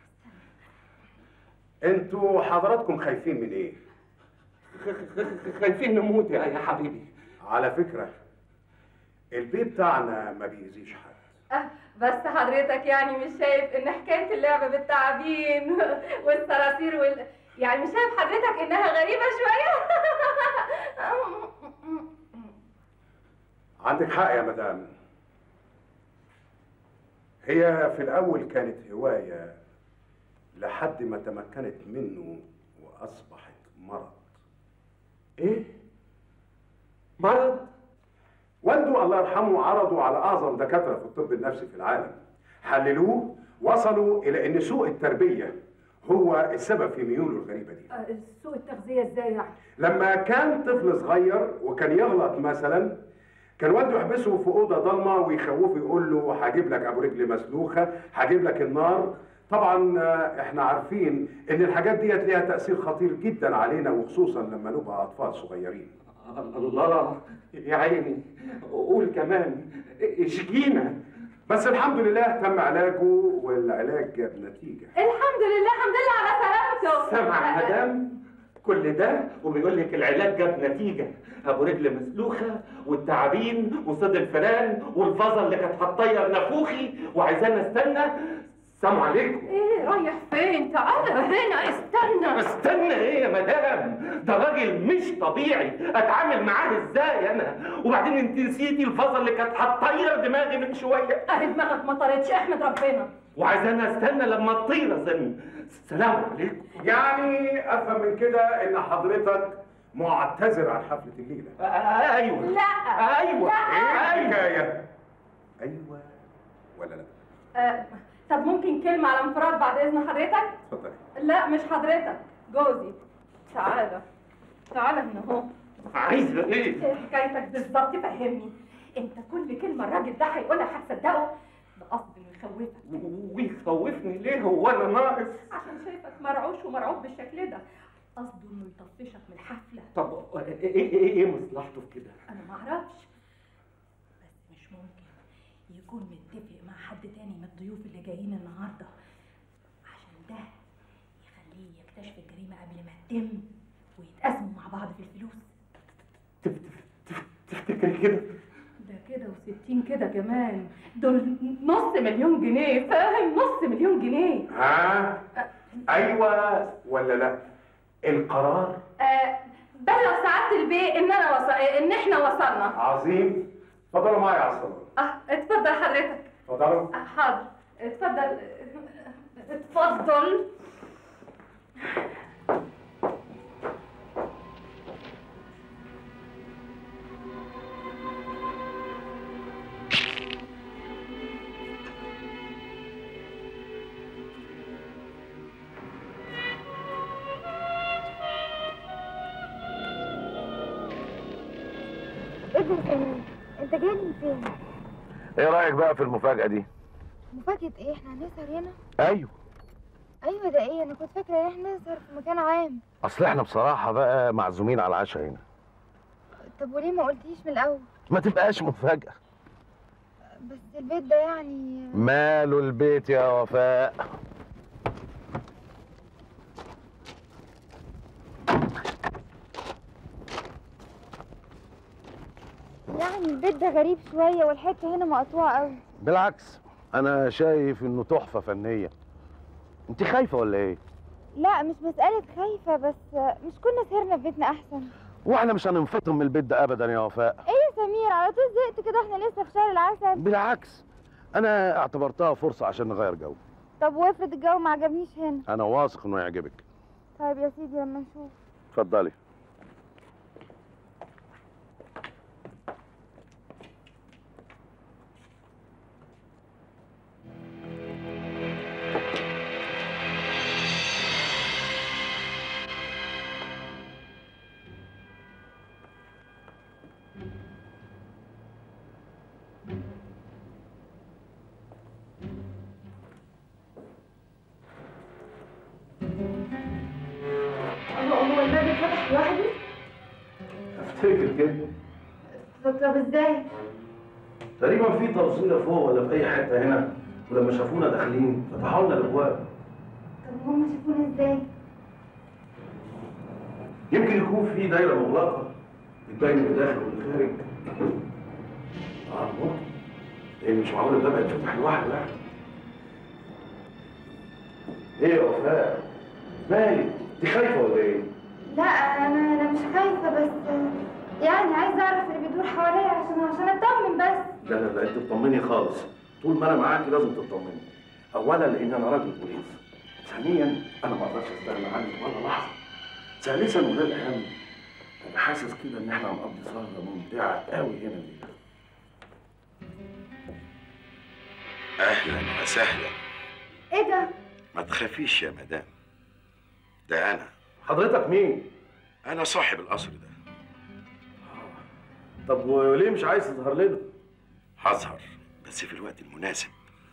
انتوا حضراتكم خايفين من ايه خايفين نموت يا يا حبيبي على فكرة البيه بتاعنا ما بيأذيش حد آه، بس حضرتك يعني مش شايف ان حكايه اللعب بالتعابين والصراصير وال يعني مش شايف حضرتك انها غريبه شويه عندك حق يا مدام هي في الأول كانت هواية لحد ما تمكنت منه وأصبحت مرض ايه مرض والده الله يرحمه عرضوا على أعظم دكاترة في الطب النفسي في العالم حللوه وصلوا إلى أن سوء التربية هو السبب في ميوله الغريبة دي سوء التغذيه ازاي يعني لما كان طفل صغير وكان يغلط مثلا كان والده يحبسه في اوضه ضلمه ويخوفه يقول له هجيب لك ابو رجل مسلوخه هجيب لك النار طبعا آه، احنا عارفين ان الحاجات ديت ليها تاثير خطير جدا علينا وخصوصا لما نبقى اطفال صغيرين الله يا عيني قول كمان اشجينا بس الحمد لله تم علاجه والعلاج جاب نتيجه الحمد لله الحمد لله على سلامته سمع يا مدام كل ده وبيقول لك العلاج جاب نتيجه ابو رجل مسلوخه والتعابين وصيد الفيران والفازه اللي كانت هتطير نافوخي وعايزانا استنى سلام عليكم ايه رايح فين تعال هنا استنى استنى ايه يا مدام ده راجل مش طبيعي اتعامل معاه ازاي انا وبعدين انت نسيتي الفازه اللي كانت هتطير دماغي من شويه اهي دماغك ما طارتش احمد ربنا وعايزانا استنى لما تطير اظن سلام عليكم يعني افهم من كده ان حضرتك معتذر عن حفله الليله ايوه لا ايوه ايه ايوه الحكايه ايوه ولا لا آه، طب ممكن كلمة على انفراد بعد إذن حضرتك؟ اتفضلي لا مش حضرتك جوزي تعالى تعالى هنا اهو عايزه ايه ايه حكايتك بالظبط فهمني انت كل كلمة الراجل ده هيقولها هتصدقه بقصد انه يخوفك ويخوفني ليه هو انا ناقص عشان شايفك مرعوش ومرعوب بالشكل ده قصده انه يطفشك من الحفلة طب ايه ايه ايه, إيه مصلحته في كده انا معرفش بس مش ممكن يكون متفق مع حد تاني من الضيوف اللي جايين النهارده عشان ده يخليه يكتشف الجريمة قبل ما تتم ويتقاسموا مع بعض في الفلوس تفتكري كده ده كده وستين كده كمان دول نص مليون جنيه فاهم نص مليون جنيه ها ايوه ولا لا القرار آه بلغ سعاده البيه ان انا وص... ان احنا وصلنا عظيم اتفضلوا معايا على الصالون اه اتفضل حضرتك اتفضلوا آه حاضر اتفضل اتفضل ايه ده يا سمير انت جاي من فين ايه رايك بقى في المفاجاه دي مفاجأة ايه احنا هنسهر هنا ايوه ايوه ده ايه انا كنت فاكرة ان احنا نسهر في مكان عام اصل احنا بصراحه بقى معزومين على العشاء هنا طب وليه ما قلتيش من الاول ما تبقاش مفاجاه بس البيت ده يعني ماله البيت يا وفاء يعني البيت ده غريب شوية والحتة هنا مقطوعة قوي بالعكس انا شايف انه تحفه فنيه انت خايفه ولا ايه لا مش مسألة خايفة بس مش كنا سهرنا في بيتنا احسن واحنا مش هننفطم من البيت ده ابدا يا وفاء ايه يا سمير على طول زهقت كده احنا لسه في شهر العسل بالعكس انا اعتبرتها فرصه عشان نغير جو طب وافرض الجو ما عجبنيش هنا انا واثق انه يعجبك طيب يا سيدي لما نشوف اتفضلي هو هو الباب اتفتح لوحده افتكر كده طب طب ازاي تقريبا في توصيله فوق ولا في اي حته هنا ولما شافونا داخلين فتحوا لنا الابواب طب هما شافونا ازاي يمكن يكون في دايره مغلقه بتبين اللي داخل واللي خارج اه ممكن لان مش معقول الباب هيتفتح لوحده يعني ايه يا وفاء مالك انت خايفه ولا ايه؟ لا انا انا مش خايفة بس يعني عايزة اعرف اللي بيدور حواليا عشان عشان اطمن بس لا لا لا انت تطمني خالص طول ما انا معاكي لازم تطمني اولا لان انا راجل بوليس ثانيا انا ما اقدرش استغنى عنك ولا لحظه ثالثا وده الاهم انا حاسس كده ان احنا هنقضي سهره ممتعه قوي هنا الليله اهلا وسهلا ايه ده ما تخافيش يا مدام ده انا حضرتك مين؟ انا صاحب القصر ده طب وليه مش عايز تظهر لنا؟ هظهر بس في الوقت المناسب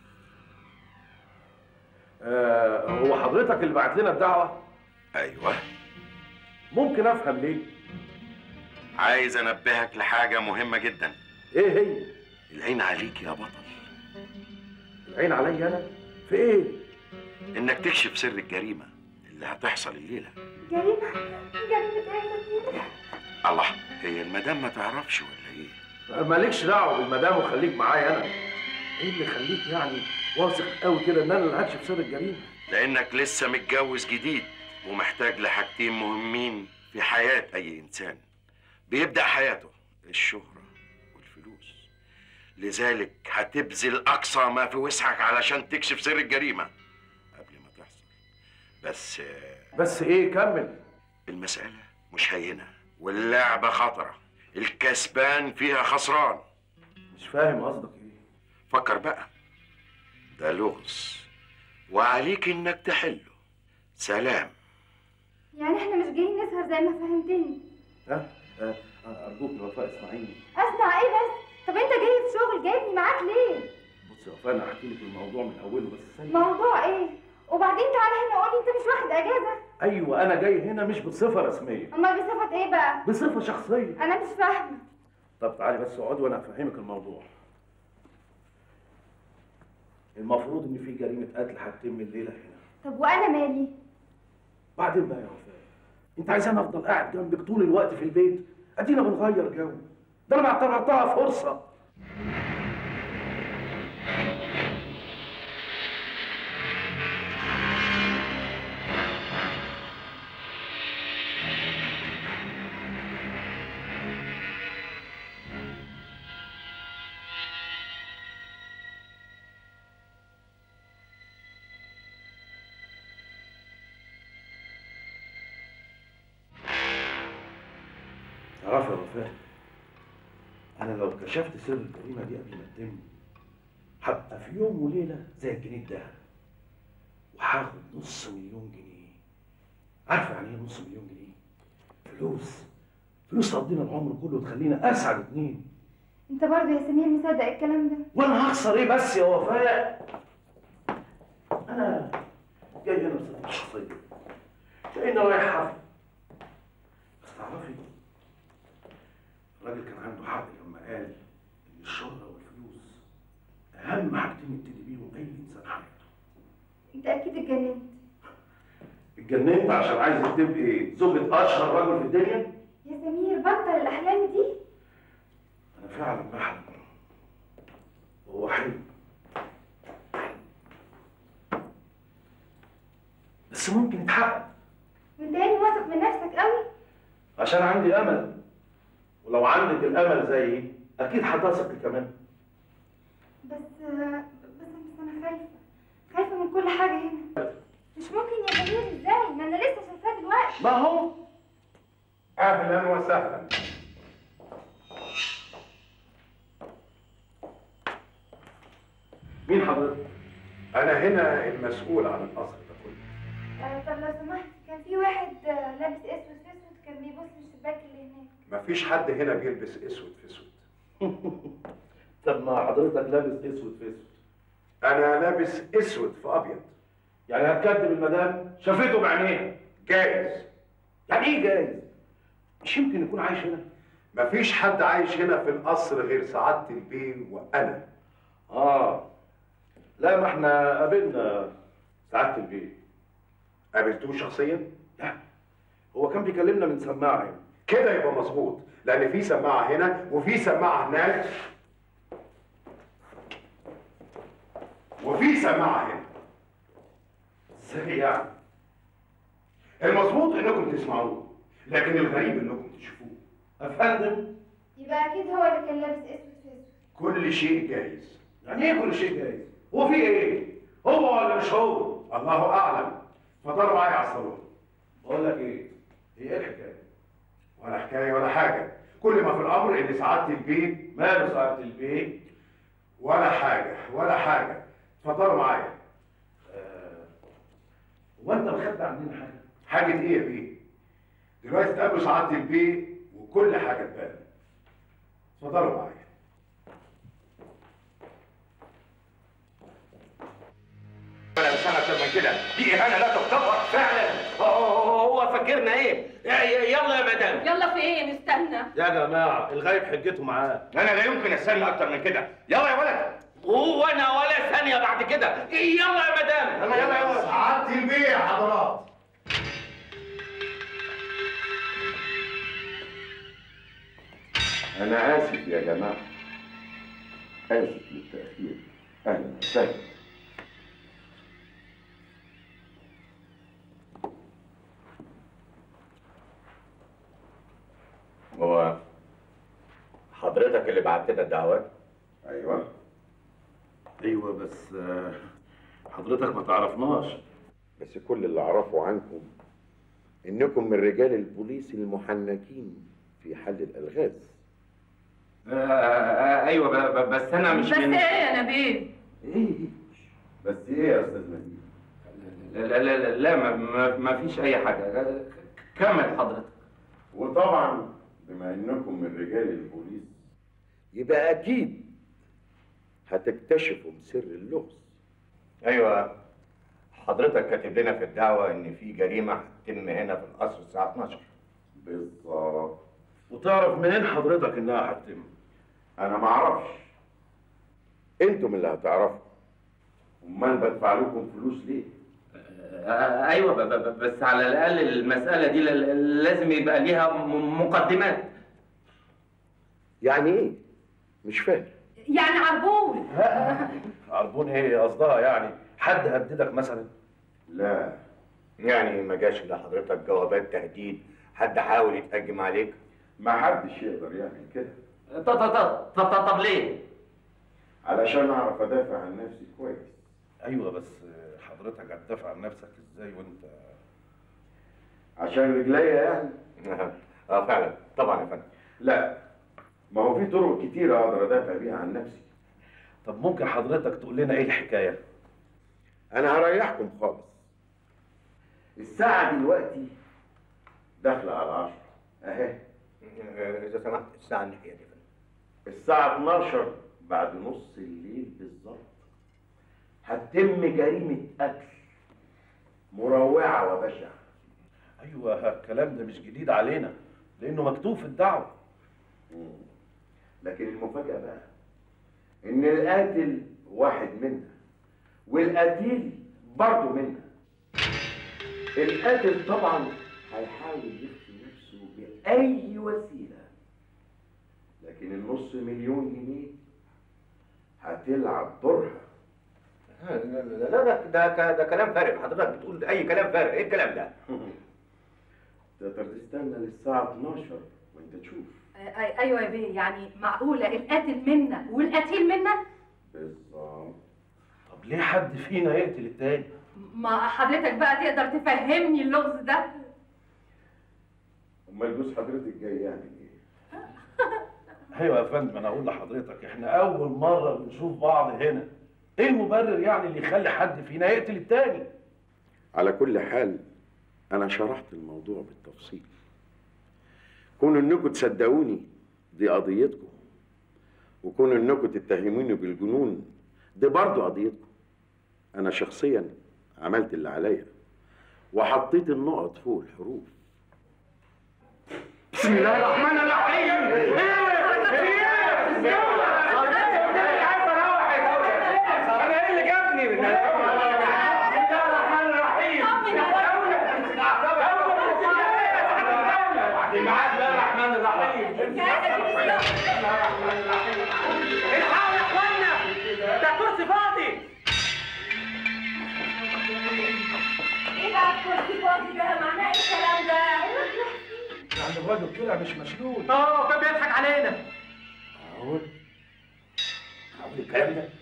آه هو حضرتك اللي بعت لنا الدعوه؟ ايوه ممكن افهم ليه؟ عايز انبهك لحاجه مهمه جدا ايه هي؟ العين عليك يا بطل العين عليا انا؟ في ايه؟ انك تكشف سر الجريمه اللي هتحصل الليله جريمة جريمة ايه يا سمير الله هي المدام ما تعرفش ولا ايه مالكش دعوه بالمدام وخليك معايا انا ايه اللي يخليك يعني واثق قوي كده ان انا اللي هكشف سر الجريمه لانك لسه متجوز جديد ومحتاج لحاجتين مهمين في حياه اي انسان بيبدا حياته الشهره والفلوس لذلك هتبذل اقصى ما في وسعك علشان تكشف سر الجريمه قبل ما تحصل بس آه، بس ايه كمل المساله مش هينه واللعبه خطره الكسبان فيها خسران مش فاهم قصدك ايه فكر بقى ده لغز وعليك انك تحله سلام يعني احنا مش جايين نسهر زي ما فهمتني ها آه، آه، ارجوك يا وفاء اسمعيني اسمع ايه بس طب انت جاي في شغل جايبني معاك ليه بص يا وفاء انا هحكي لك الموضوع من اوله بس ثانيه موضوع ايه وبعدين تعالى هنا قول لي انت مش واخد اجازه ايوه انا جاي هنا مش بصفه رسميه امال بصفه ايه بقى بصفه شخصيه انا مش فاهمه طب تعالي بس اقعدي وانا افهمك الموضوع المفروض ان في جريمه قتل هتتم الليله هنا طب وانا مالي بعدين بقى يا وفاء انت عايزاني افضل قاعد جنبك طول الوقت في البيت ادينا بنغير جو ده انا ما اعتبرتها فرصه تعرف يا وفاء انا لو كشفت سر الجريمه دي قبل ما تتم هبقى في يوم وليله زي الجنيه الدهب وهاخد نص مليون جنيه عارفه يعني ايه نص مليون جنيه فلوس فلوس تقضينا العمر كله وتخلينا اسعد اتنين انت برضه يا سمير مصدق الكلام ده وانا هخسر ايه بس يا وفاء انا جاي هنا بصفه شخصيه لان رايح حفل بس تعرفي الراجل كان عنده حق لما قال ان الشهره والفلوس اهم حاجتين يبتدي بيهم اي انسان حياته انت اكيد اتجننت اتجننت عشان عايز تبقي زوجة اشهر رجل في الدنيا يا سمير بطل الاحلام دي انا فعلا بحلم وهو حلم بس ممكن يتحقق وانت يعني واثق من نفسك قوي عشان عندي امل ولو عندك الامل زيي اكيد هتثقي كمان بس بس بس انا خايفه خايفه من كل حاجه هنا مش ممكن يا سمير ازاي ما انا لسه شايفاه دلوقتي ما هو اهلا وسهلا مين حضرتك؟ انا هنا المسؤول عن القصر ده كله آه طب لو سمحت كان في واحد آه، لابس اسود في اسود كان بيبص من الشباك اللي هناك مفيش حد هنا بيلبس اسود في اسود طب ما حضرتك لابس اسود في اسود انا لابس اسود في ابيض يعني هتكذب المدام شافته بعينيها جايز يعني ايه جايز؟ مش يمكن يكون عايش هنا مفيش حد عايش هنا في القصر غير سعادة البيه وانا اه لا ما احنا قابلنا سعاده البيت قابلتوه شخصيا لا هو كان بيكلمنا من سماعه هنا كده يبقى مظبوط لان في سماعه هنا وفي سماعه هناك وفي سماعه هنا ازاي يعني؟ المظبوط انكم تسمعوه لكن الغريب انكم تشوفوه افندم يبقى اكيد هو اللي كان لابس اسود في اسود كل شيء جايز يعني ايه كل شيء جايز؟ هو في ايه؟ هو ولا مش هو؟ الله اعلم اتفضلوا معايا على الصالون بقول لك ايه؟ هي ايه الحكايه؟ ولا حكايه ولا حاجه كل ما في الامر ان سعاده البيت ماله سعاده البيت؟ ولا حاجه ولا حاجه اتفضلوا معايا آه، هو انت مخبي عننا حاجه؟ حاجه ايه يا بيه دلوقتي تقابلوا سعاده البيت وكل حاجه تبان اتفضلوا معايا انا مش انا اكتر من كده دي اهانه لا تغتفر فعلا هو فاكرنا ايه يلا يا مدام يلا فين استنى يا جماعه الغايب حجته معاه انا لا يمكن استنى اكتر من كده يلا يا ولد وانا ولا ثانيه بعد كده يلا يا مدام يلا يلا يلا سعاده البيت يا حضرات انا اسف يا جماعه اسف للتاخير اهلا وسهلا هو حضرتك اللي بعت لنا الدعوات ايوه ايوه بس آه، حضرتك ما تعرفناش بس كل اللي اعرفه عنكم انكم من رجال البوليس المحنكين في حل الالغاز ايوه ب- ب- بس انا مش بس من ايه يا نبيل ايه بس ايه يا استاذ نبيل لا لا لا, لا ما, ما, ما فيش اي حاجه كمل حضرتك وطبعا بما انكم من رجال البوليس يبقى اكيد هتكتشفوا سر اللغز ايوه حضرتك كاتب لنا في الدعوه ان في جريمه هتتم هنا في القصر الساعه 12 بالظبط وتعرف منين حضرتك انها هتتم انا ما اعرفش انتم اللي هتعرفوا امال بدفع لكم فلوس ليه آه، ايوه ب- ب- بس على الاقل المساله دي ل- لازم يبقى ليها م- مقدمات يعني ايه مش فاهم يعني عربون عربون ايه قصدها يعني حد هددك مثلا لا يعني ما جاش لحضرتك جوابات تهديد حد حاول يتهجم عليك ما حدش يقدر يعمل كده ط- ط- ط- ط- ط- طب ليه؟ علشان اعرف ادافع عن نفسي كويس ايوه بس حضرتك هتدافع عن نفسك ازاي وانت عشان رجليا يعني اه فعلا طبعا يا فندم لا ما هو في طرق كتيرة أقدر أدافع بيها عن نفسي طب ممكن حضرتك تقول لنا ايه الحكايه أنا هريحكم خالص الساعة دلوقتي داخلة على عشرة أهي إذا سمحت الساعة الناحية دي الساعة 12 بعد نص الليل بالظبط هتتم جريمة قتل مروعة وبشعة ايوه الكلام ده مش جديد علينا لانه مكتوب في الدعوه لكن المفاجأة بقى إن القاتل واحد منا والقتيل برضه منا القاتل طبعا هيحاول يخفي نفسه بأي وسيلة لكن النص مليون جنيه هتلعب دورها لا لا لا ده ده, ده كلام فارغ حضرتك بتقول أي كلام فارغ إيه الكلام ده؟ تقدر تستنى للساعة 12 وانت تشوف أي- ايوه يا بيه يعني معقوله القاتل منا والقتيل منا بالظبط طب ليه حد فينا يقتل التاني ما حضرتك بقى تقدر تفهمني اللغز ده امال جوز حضرتك جاي يعمل ايه؟ ايوه يا فندم انا اقول لحضرتك احنا اول مره بنشوف بعض هنا ايه المبرر يعني اللي يخلي حد فينا يقتل التاني على كل حال انا شرحت الموضوع بالتفصيل كون انكم تصدقوني دي قضيتكم وكون انكم تتهموني بالجنون دي برضه قضيتكم انا شخصيا عملت اللي عليا وحطيت النقط فوق الحروف بسم الله الرحمن الرحيم ايه ايه عايز اروح انا ايه اللي جابني بسم الله الرحمن الرحيم معاك بقى الرحمن الرحيم الحقوا يا اخوانا ده كرسي فاضي ايه بقى الكرسي فاضي ده معناه ايه الكلام ده يعني الراجل طلع مش مشلول اه كان بيضحك علينا معقول؟ معقول الكلام ده؟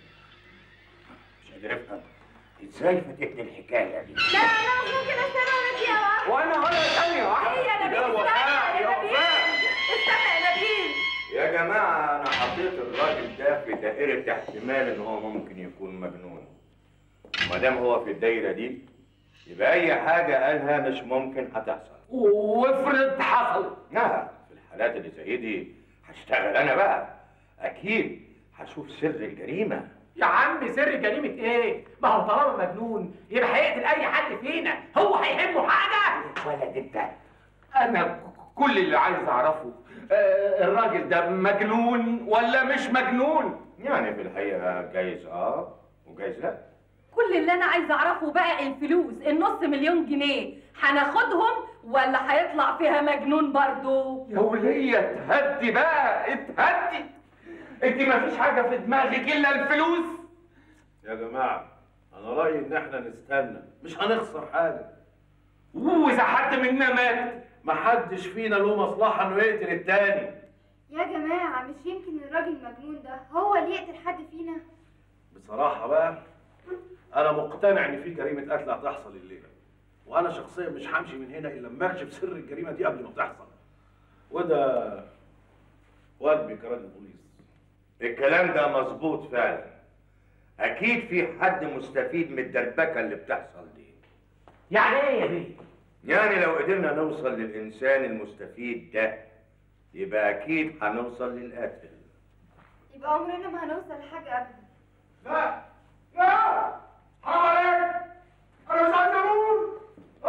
مش قادر افهم ازاي فاتتني الحكايه دي؟ لا انا مش ممكن استنى ولا دقيقه واحده وانا ولا ثانيه واحده ايه يا نبيل يا استنى وفاء يا يا نبيل وفاء استنى يا نبيل يا جماعة أنا حطيت الراجل ده في دائرة احتمال إن هو ممكن يكون مجنون. ما دام هو في الدايرة دي يبقى أي حاجة قالها مش ممكن هتحصل. وافرض حصل لا في الحالات اللي زي دي هشتغل أنا بقى. أكيد هشوف سر الجريمة. يا عم سر جريمة ايه؟ ما هو طالما مجنون يبقى هيقتل أي حد فينا، هو هيهمه حاجة؟ ولد أنت انا كل اللي عايز اعرفه آه، الراجل ده مجنون ولا مش مجنون يعني في الحقيقة جايز آه وجايز لأ. كل اللي انا عايزه اعرفه بقى الفلوس النص مليون جنيه هناخدهم ولا هيطلع فيها مجنون برضو يا ولية اتهدي بقى اتهدي انت مفيش حاجة في دماغك الا الفلوس يا جماعه انا رايي ان احنا نستنى مش هنخسر حاجه واذا حد منا مات محدش فينا له مصلحه انه يقتل التاني يا جماعه مش يمكن الراجل المجنون ده هو اللي يقتل حد فينا بصراحه بقى انا مقتنع ان في جريمه قتل هتحصل الليله وانا شخصيا مش همشي من هنا الا لما اكشف سر الجريمه دي قبل ما تحصل وده واجبي كراجل بوليس الكلام ده مظبوط فعلا. أكيد في حد مستفيد من الدربكة اللي بتحصل دي. يعني ايه يا بيه؟ يعني لو قدرنا نوصل للإنسان المستفيد ده يبقى أكيد هنوصل للقاتل. يبقى عمرنا ما هنوصل لحاجه ابدا لا لا حرام عليك انا مش عايز اموت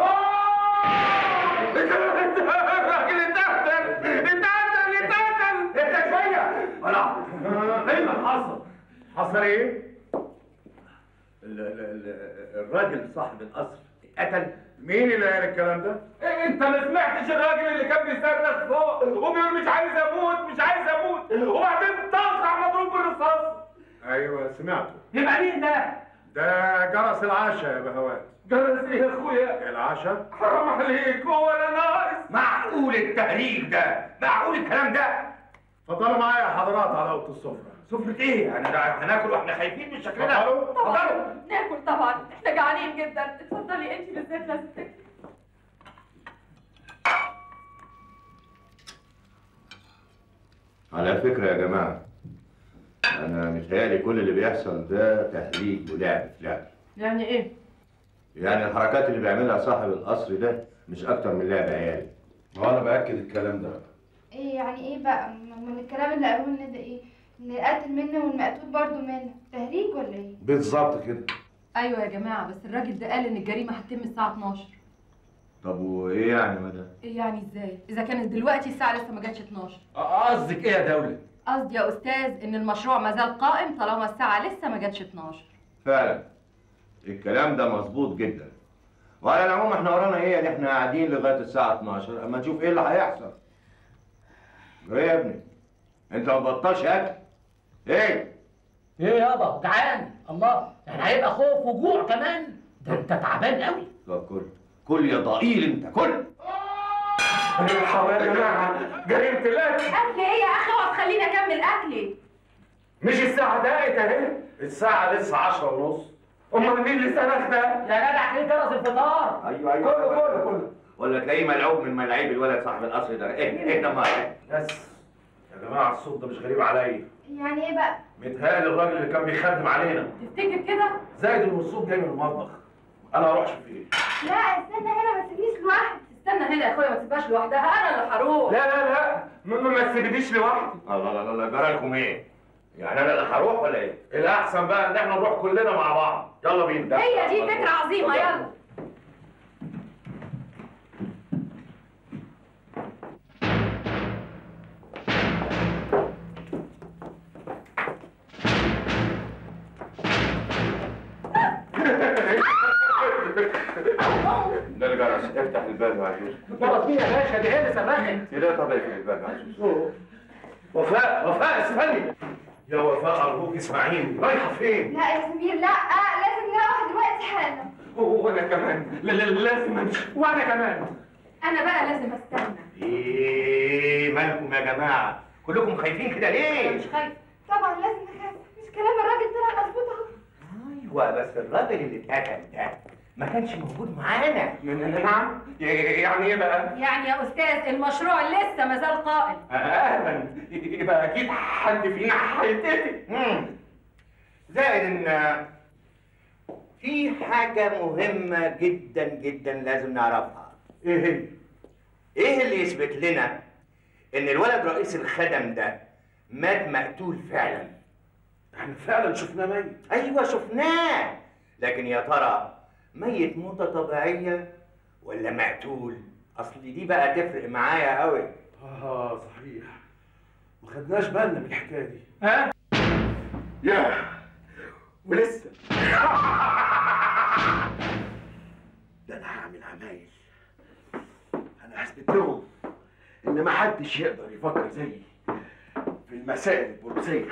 آه! الراجل اتقتل اتقتل اتقتل انت شويه ولا ايه اللي حصل؟ حصل ايه؟ ال- ال- ال- الراجل صاحب القصر اتقتل مين اللي قال الكلام ده؟ انت ما سمعتش الراجل اللي كان بيصرخ فوق وبيقول مش عايز اموت مش عايز اموت وبعدين طلع مضروب بالرصاص ايوه سمعته يبقى مين ده؟ ده جرس العشاء يا بهوات جرس ايه يا اخويا؟ العشاء حرام عليك هو انا ناقص معقول التهريج ده معقول الكلام ده اتفضلوا معايا يا حضرات على اوضه السفره سفرة ايه يعني ده هناكل واحنا خايفين من شكلنا اتفضلوا طبعا ناكل طبعا احنا جعانين جدا اتفضلي انت بالذات لازم تاكلي على فكرة يا جماعة أنا متهيألي كل اللي بيحصل ده تهريج ولعب في لعب يعني ايه؟ يعني الحركات اللي بيعملها صاحب القصر ده مش أكتر من لعب عيال وأنا بأكد الكلام ده ايه يعني ايه بقى م- من الكلام اللي قالوه لنا ده ايه ان القاتل منا والمقتول برضه منا تهريج ولا ايه بالظبط كده ايوه يا جماعه بس الراجل ده قال ان الجريمه هتتم الساعه 12 طب وإيه يعني مدام؟ ايه يعني ازاي اذا كانت دلوقتي الساعه لسه ما جاتش 12 قصدك ايه يا دولة؟ قصدي يا استاذ ان المشروع ما زال قائم طالما الساعه لسه ما جاتش 12 فعلا الكلام ده مظبوط جدا وعلى العموم احنا ورانا ايه ان احنا قاعدين لغايه الساعه 12 اما نشوف ايه اللي هيحصل ايه يا ابني انت ما بطلش اكل ايه ايه يابا جعان الله يعني هيبقى خوف وجوع كمان ده انت تعبان قوي طب كل كل يا ضئيل انت كل الحق يا جماعه جريمه القتل اكل ايه يا اخي اوعى تخليني اكمل اكلي مش الساعه دقت اهي الساعة لسه عشرة ونص امال مين اللي سلخ ده يا جدع ليه جرس الفطار ايوه ايوه كله كله كله ولا تلاقيه ملعوب من ملاعيب الولد صاحب القصر ده ايه ايه ده ما بس يا جماعة الصوت ده مش غريب عليا يعني ايه بقى متهيألي الراجل اللي كان بيخدم علينا تفتكر كده زائد ان الصوت جاي من المطبخ انا هروح اشوف ايه لا استنى هنا ما تسيبنيش لوحدي استنى هنا يا اخويا ما تسيبهاش لوحدها انا اللي هروح لا لا لا ما ما تسيبنيش لوحدي الله لا لا لا جرى لكم ايه يعني انا اللي هروح ولا ايه الاحسن بقى ان احنا نروح كلنا مع بعض يلا بينا هي دي فكره عظيمه يلا ده الجرس افتح الباب يا عزوز جرس مين يا باشا دي هي اللي صرخت كده طب اقفل الباب يا عزوز وفاء وفاء اسمعني يا وفاء ارجوك اسمعيني رايحة فين؟ لا يا سمير لا لازم نروح دلوقتي حالا وانا كمان لا لا لازم امشي وانا كمان انا بقى لازم استنى ايه مالكم يا جماعه كلكم خايفين كده ليه مش خايف طبعا لازم نخاف مش كلام الراجل طلع مظبوط اهو ايوه بس الراجل اللي اتقتل ده ما كانش موجود معانا نعم يعني ايه بقى يعني يا استاذ المشروع لسه ما زال قائم اهلا يبقى اكيد حد فينا هيتقتل مم. زائد ان في حاجه مهمه جدا جدا لازم نعرفها ايه هي؟ ايه اللي يثبت لنا ان الولد رئيس الخدم ده مات مقتول فعلا احنا فعلا شفناه ميت ايوه شفناه لكن يا ترى ميت موتة طبيعية ولا مقتول اصل دي بقى تفرق معايا قوي اه صحيح ما خدناش بالنا من الحكايه دي ها يا ولسه ده انا هعمل عمايل انا هثبت لهم ان ما حدش يقدر يفكر زيي في المسائل البوليسيه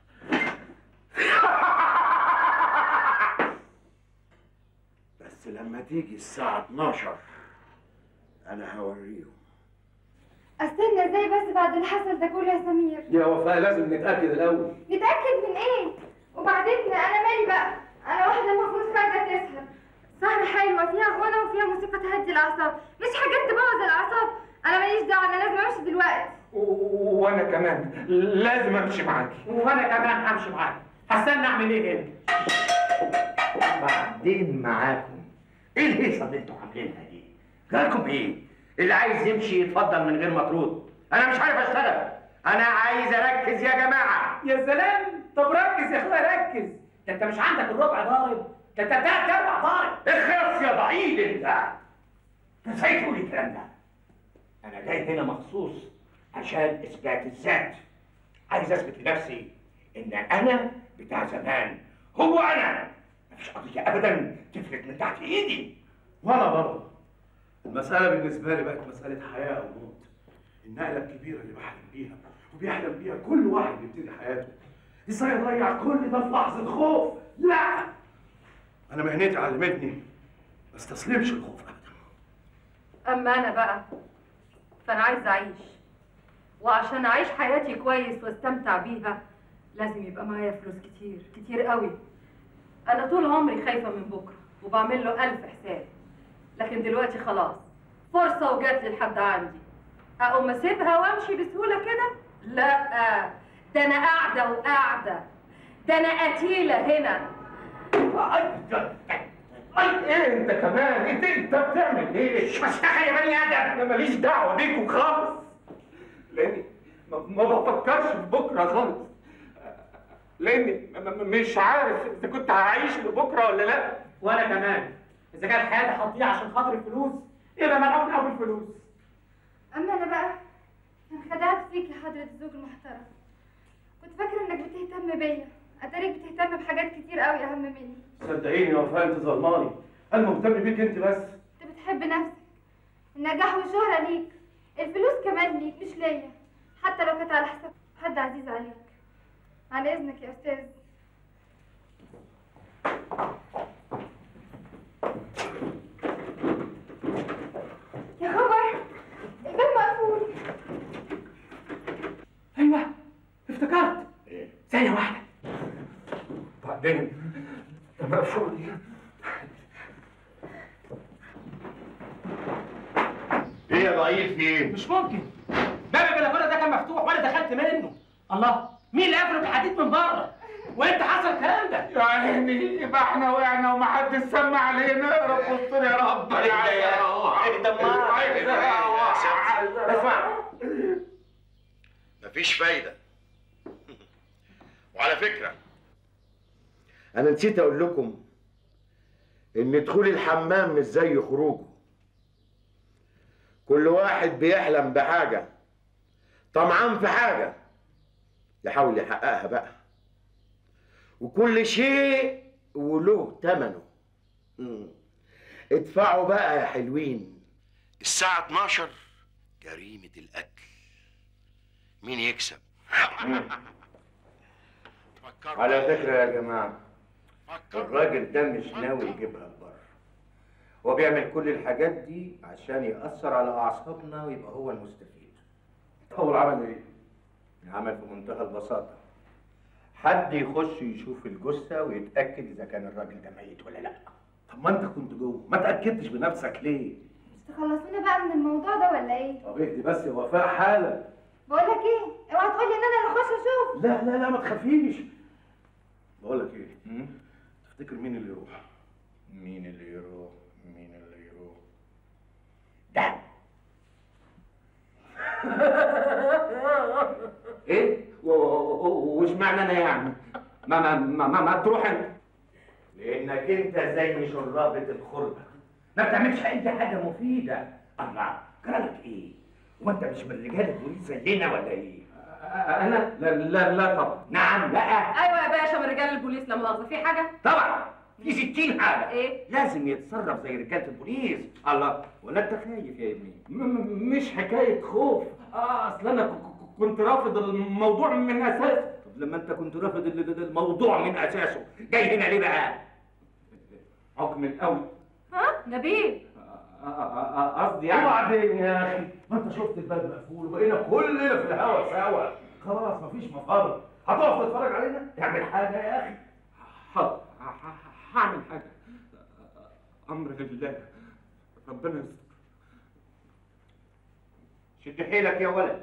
بس لما تيجي الساعه 12 انا هوريهم استنى ازاي بس بعد اللي حصل ده كله يا سمير يا وفاء لازم نتاكد الاول نتاكد من ايه وبعدين انا مالي بقى انا واحده المفروض خارجه تسهر سهرة حلوة فيها غنى وفيها موسيقى تهدي الأعصاب مش حاجات تبوظ الأعصاب أنا ماليش دعوة أنا لازم أمشي دلوقتي و- وانا كمان لازم امشي معاكي وانا كمان همشي معاك هستنى اعمل ايه هنا بعدين معاكم ايه الهيصه اللي انتوا عاملينها دي جالكم ايه اللي عايز يمشي يتفضل من غير مطرود انا مش عارف اشتغل انا عايز اركز يا جماعه يا سلام طب ركز يا اخويا ركز ده انت مش عندك الربع ضارب ده انت تلات ارباع ضارب اخرس يا ضعيف انت انت ازاي تقول الكلام ده انا جاي هنا مخصوص عشان اثبات الذات عايز اثبت لنفسي ان انا بتاع زمان هو انا مفيش قضيه ابدا تفلت من تحت ايدي وانا برضه المسألة بالنسبة لي بقت مسألة حياة أو موت النقلة الكبيرة اللي بحلم بيها وبيحلم بيها كل واحد بيبتدي حياته ازاي اضيع كل ده في لحظة خوف؟ لا أنا مهنتي علمتني ما استسلمش الخوف أبدا اما انا بقى فانا عايزه اعيش وعشان اعيش حياتي كويس واستمتع بيها لازم يبقى معايا فلوس كتير كتير قوي انا طول عمري خايفه من بكره وبعمل له الف حساب لكن دلوقتي خلاص فرصه وجات لي لحد عندي اقوم اسيبها وامشي بسهوله كده لا ده انا قاعده وقاعده ده انا قتيله هنا اي ايه انت كمان انت انت بتعمل ايه؟ مش بشتغل يا بني ادم انا ماليش دعوه بيكم خالص لاني ما, ما بفكرش في بكره خالص لاني م- م- مش عارف اذا كنت هعيش لبكره ولا لا وانا كمان اذا كانت حياتي هتضيع عشان خاطر الفلوس يبقى ملعون قوي الفلوس اما انا بقى انخدعت فيك يا حضرة الزوج المحترم كنت فاكرة انك بتهتم بيا اتاريك بتهتم بحاجات كتير قوي اهم مني صدقيني يا وفاء انت ظلماني انا مهتم بيك انت بس انت بتحب نفسك النجاح والشهرة ليك الفلوس كمان ليك مش ليا حتى لو كانت على حساب حد عزيز عليك على اذنك يا استاذ يا خبر الباب مقفول ايوه افتكرت ثانية واحدة بعدين ده مقفول ايه يا ضعيف في ايه؟ مش ممكن باب البلكونه ده كان مفتوح وانا دخلت منه الله مين اللي قفله بالحديد من بره وامتى حصل الكلام ده يا عيني يبقى احنا وقعنا ومحدش سمع علينا يا رب استر يا رب يا اسمع مفيش فايدة وعلى فكرة أنا نسيت أقول لكم إن دخول الحمام مش زي خروجه كل واحد بيحلم بحاجة طمعان في حاجة يحاول يحققها بقى وكل شيء وله تمنه مم. ادفعوا بقى يا حلوين الساعة 12 جريمة القتل مين يكسب؟ على فكرة يا جماعة الراجل ده مش ناوي يجيبها لبره هو بيعمل كل الحاجات دي عشان يأثر على أعصابنا ويبقى هو المستفيد هو العمل ايه؟ عمل في منتهى البساطة حد يخش يشوف الجثة ويتأكد إذا كان الراجل ده ميت ولا لأ طب ما انت كنت جوه ما تاكدتش بنفسك ليه؟ مش تخلصونا بقى من الموضوع ده ولا ايه طب اهدي بس يا وفاء حالا بقول لك ايه اوعى تقولي ان انا اللي اخش اشوف لا لا لا ما تخافيش بقول لك ايه؟ تفتكر مين اللي يروح؟ مين اللي يروح مين اللي يروح ده ايه و- و- و- وش معنى انا يعني ما ما ما, ما, ما تروح انت لأنك أنت زي شرابة الخردة ما بتعملش أي حاجة مفيدة الله جرالك إيه؟ هو أنت مش من رجال البوليس زينا ولا إيه؟ انا لا لا لا طبعا نعم لا ايوه يا باشا من رجال البوليس لا مؤاخذه في حاجه طبعا في 60 حاجة ايه لازم يتصرف زي رجالة البوليس الله ولا أنت خايف يا ابني؟ م- م- مش حكايه خوف اه اصل انا ك- ك- كنت رافض الموضوع من اساسه طب لما أنت كنت رافض ال- ال- الموضوع من أساسه جاي هنا ليه بقى؟ حكم الاول ها نبيل آه، آه، آه، قصدي يعني وبعدين يا اخي ما انت شفت الباب مقفول وبقينا كلنا في الهوا سوا خلاص مفيش مفر هتقف تتفرج علينا اعمل حاجه يا اخي حاضر ه- ه- هعمل حاجه امر لله ربنا يستر شد حيلك يا ولد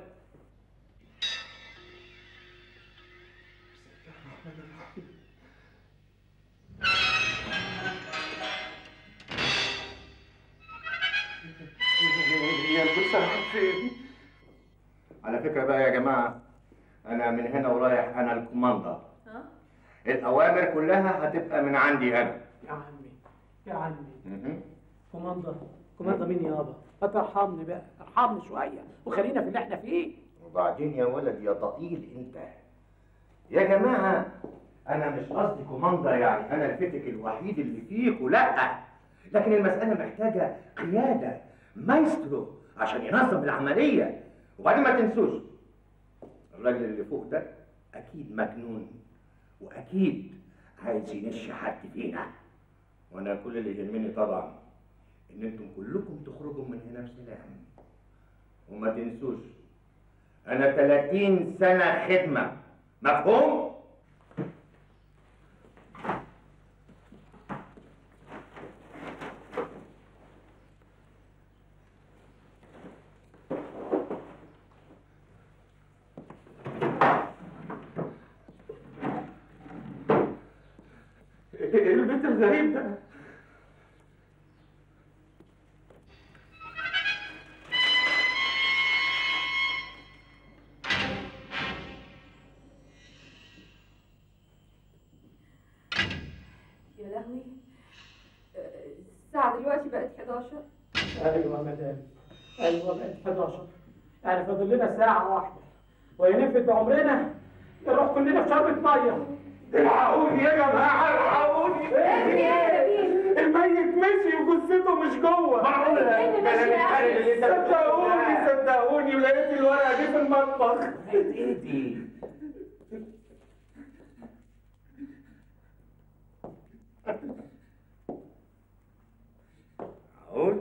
يا الجثه راحت فين؟ على فكرة بقى يا جماعة أنا من هنا ورايح أنا الكوماندا ها الأوامر كلها هتبقى من عندي أنا يا عمي يا عمي مهم. كوماندا كوماندا مين يابا ما ترحمني بقى ارحمني شويه وخلينا في اللي احنا فيه وبعدين يا ولد يا ضئيل أنت يا جماعة أنا مش قصدي كوماندا يعني أنا الفتك الوحيد اللي فيكوا لأ لكن المسألة محتاجة قيادة مايسترو عشان ينظم العملية وبعدين ما تنسوش الراجل اللي فوق ده أكيد مجنون وأكيد عايز ينش حد فينا وأنا كل اللي يهمني طبعا إن أنتم كلكم تخرجوا من هنا بسلام وما تنسوش أنا 30 سنة خدمة مفهوم؟ البيت الغريب ده يا لهوي آه، الساعة دلوقتي بقت 11 ايوه يا مدام ايوه بقت 11 يعني فاضل لنا ساعة واحدة وينفد بعمرنا نروح كلنا في شربة مية الحقوني يا جماعة الحقوني الميت مشي وجثته مش جوه معقولة؟ إيه اللي مشي يا أخي؟ صدقوني صدقوني ولقيت الورقة دي في المطبخ ايه دي؟ معقول؟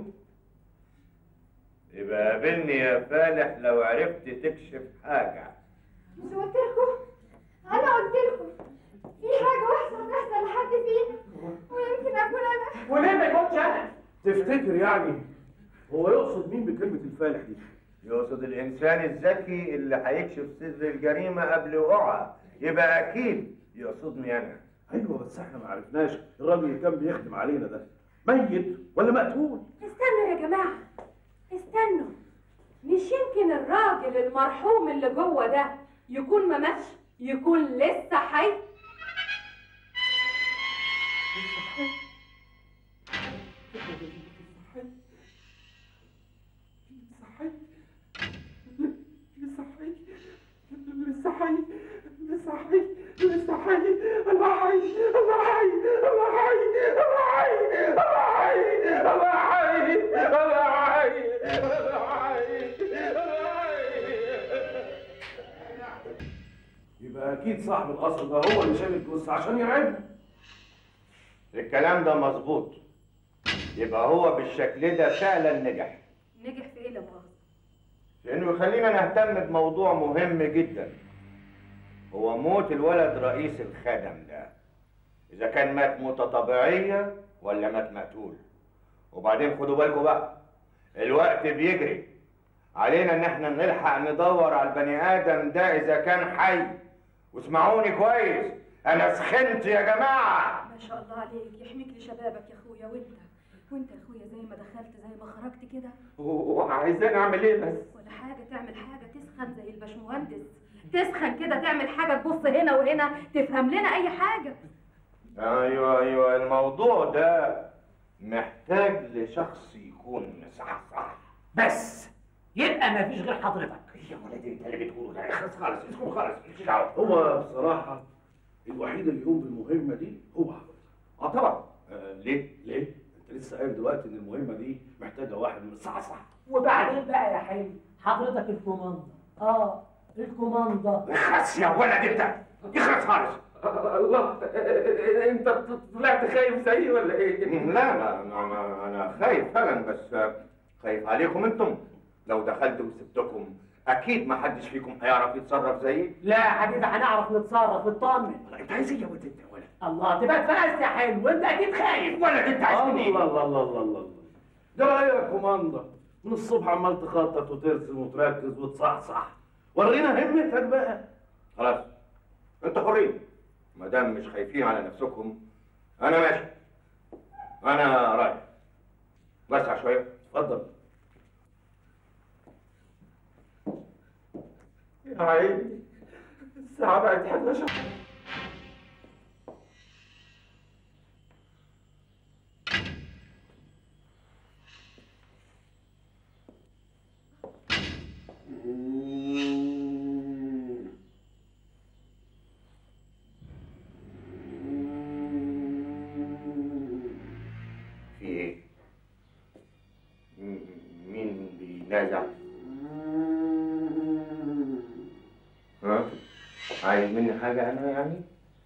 يبقى قابلني يا فالح لو عرفت تكشف حاجة مش قلت لكم انا قلت لكم في حاجه وحشه هتحصل لحد فينا ويمكن اكون انا وليه ما يكونش انا؟ تفتكر يعني هو يقصد مين بكلمة الفالح دي؟ يقصد الإنسان الذكي اللي هيكشف سر الجريمة قبل وقوعها يبقى أكيد يقصدني أنا ايوه بس احنا ما عرفناش الراجل اللي كان بيخدم علينا ده ميت ولا مقتول؟ استنوا يا جماعة استنوا مش يمكن الراجل المرحوم اللي جوه ده يكون ما ماتش يكون لسه حي لسه حي لسه حي لسه حي لسه حي الله حي الله حي الله حي الله حي الله حي الله حي الله حي الله حي يبقى اكيد صاحب القصر ده هو اللي شال الجثة عشان يرعبنا الكلام ده مظبوط يبقى هو بالشكل ده فعلا نجح نجح في ايه لا مؤاخذة لأنه يخلينا نهتم بموضوع مهم جدا هو موت الولد رئيس الخدم ده إذا كان مات موتة طبيعية ولا مات مقتول وبعدين خدوا بالكم بقى الوقت بيجري علينا إن احنا نلحق ندور على البني آدم ده إذا كان حي واسمعوني كويس أنا سخنت يا جماعة ما شاء الله عليك يحميك لشبابك يا اخويا وانت وانت يا اخويا زي ما دخلت زي ما خرجت كده وعايزين اعمل ايه بس ولا حاجة تعمل حاجة تسخن زي الباشمهندس تسخن كده تعمل حاجة تبص هنا وهنا تفهم لنا أي حاجة ايوه ايوه الموضوع ده محتاج لشخص يكون مصحصح بس يبقى ما فيش غير حضرتك يا ولدي انت اللي بتقوله ده خلاص خالص اسكت خالص ماليش دعوه هو بصراحة الوحيد اللي يقوم بالمهمة دي هو حضرتك اه طبعا آه ليه؟ ليه؟ انت لسه قايل دلوقتي ان المهمة دي محتاجة واحد من الصحصح وبعدين بقى يا حلو حضرتك الكوماندا اه الكوماندا اخرس يا ولد انت اخرس خالص الله انت طلعت خايف زيي ولا ايه؟ لا لا انا انا انا خايف فعلا بس آه، خايف عليكم انتم لو دخلت وسبتكم اكيد ما حدش فيكم هيعرف يتصرف زيي لا يا حبيبي هنعرف نتصرف اطمن انت عايز ايه يا ولد انت يا ولد الله تبقى اتفقست يا حلو وانت اكيد خايف ولد انت عايز مني الله ايه؟ الله الله الله الله ده ايه يا كوماندا من الصبح عمال تخطط وترسم وتركز وتصحصح ورينا همتك بقى خلاص انتوا حرين ما دام مش خايفين على نفسكم انا ماشي انا رايح وسع شويه اتفضل يا عيني الساعة بقت 11 في ايه م- مين بينازع ها عايز مني حاجه انا يعني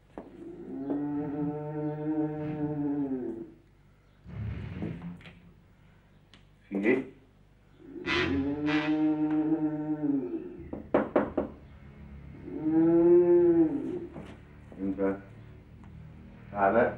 في ايه انت تعبان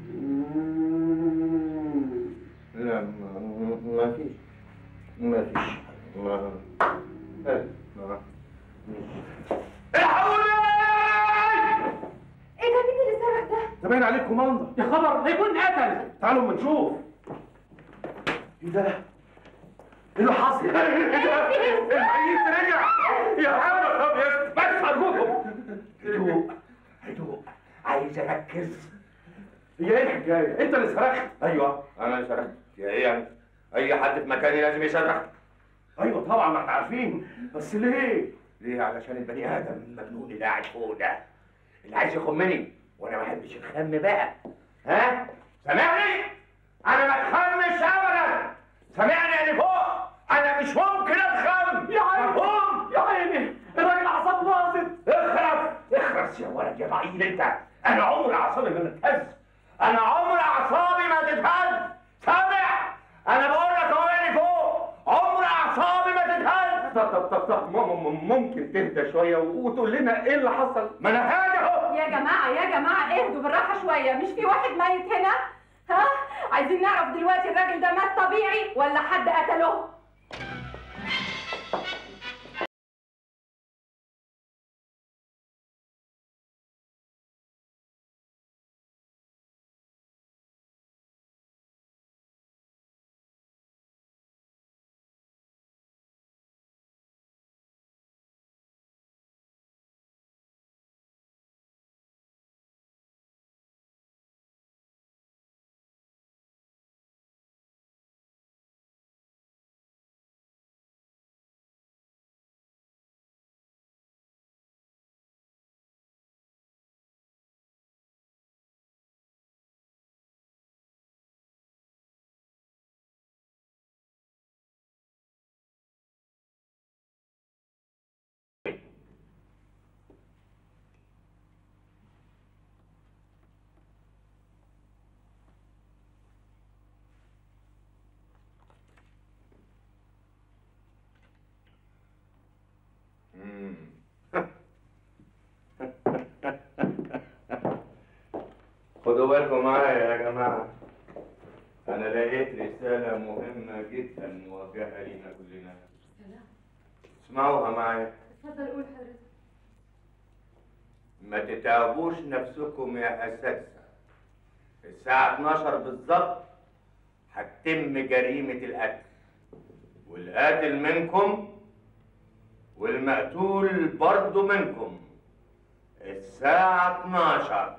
لا ما, ما فيش ما فيش ما ما ما ايه ده مين اللي صرخ ده؟ ده باين عليكم منظر يا خبر لا يكون قتل تعالوا اما نشوف ايه ده؟ ايه اللي حصل؟ ايه ده؟ الميت رجع يا حول طب يا بس ارجوكم هدوء هدوء عايز اركز هي ايه الحكايه؟ انت اللي صرخت ايوه انا اللي صرخت يا ايه يعني اي حد في مكاني لازم يصرخ ايوه طبعا ما احنا عارفين بس ليه؟ ليه علشان البني ادم المجنون اللي قاعد فوق ده اللي عايز يخمني وانا ما بحبش الخم بقى ها سامعني انا ما اتخمش ابدا سامعني اللي فوق انا مش ممكن اتخم يا عيني مفهوم يا عيني الراجل اعصابه باظت اخرس اخرس يا ولد يا ضعيف انت انا عمر اعصابي ما تتهز انا عمر اعصابي ما تتهز سامع انا بقول لك اهو اللي فوق عمر اعصابي ما تتهز طب طب طب طب م- م- ممكن تهدى شويه وتقول لنا ايه اللي حصل ما انا هادي اهو يا جماعة يا جماعة اهدوا بالراحة شوية مش في واحد ميت هنا ها عايزين نعرف دلوقتي الراجل ده مات طبيعي ولا حد قتله خدوا بالكم معايا يا جماعة أنا لقيت رسالة مهمة جدا موجهة لينا كلنا اسمعوها معايا اتفضل قول حضرتك ما تتعبوش نفسكم يا أساتذة الساعة 12 بالظبط هتتم جريمة القتل والقاتل منكم والمقتول برضه منكم الساعة 12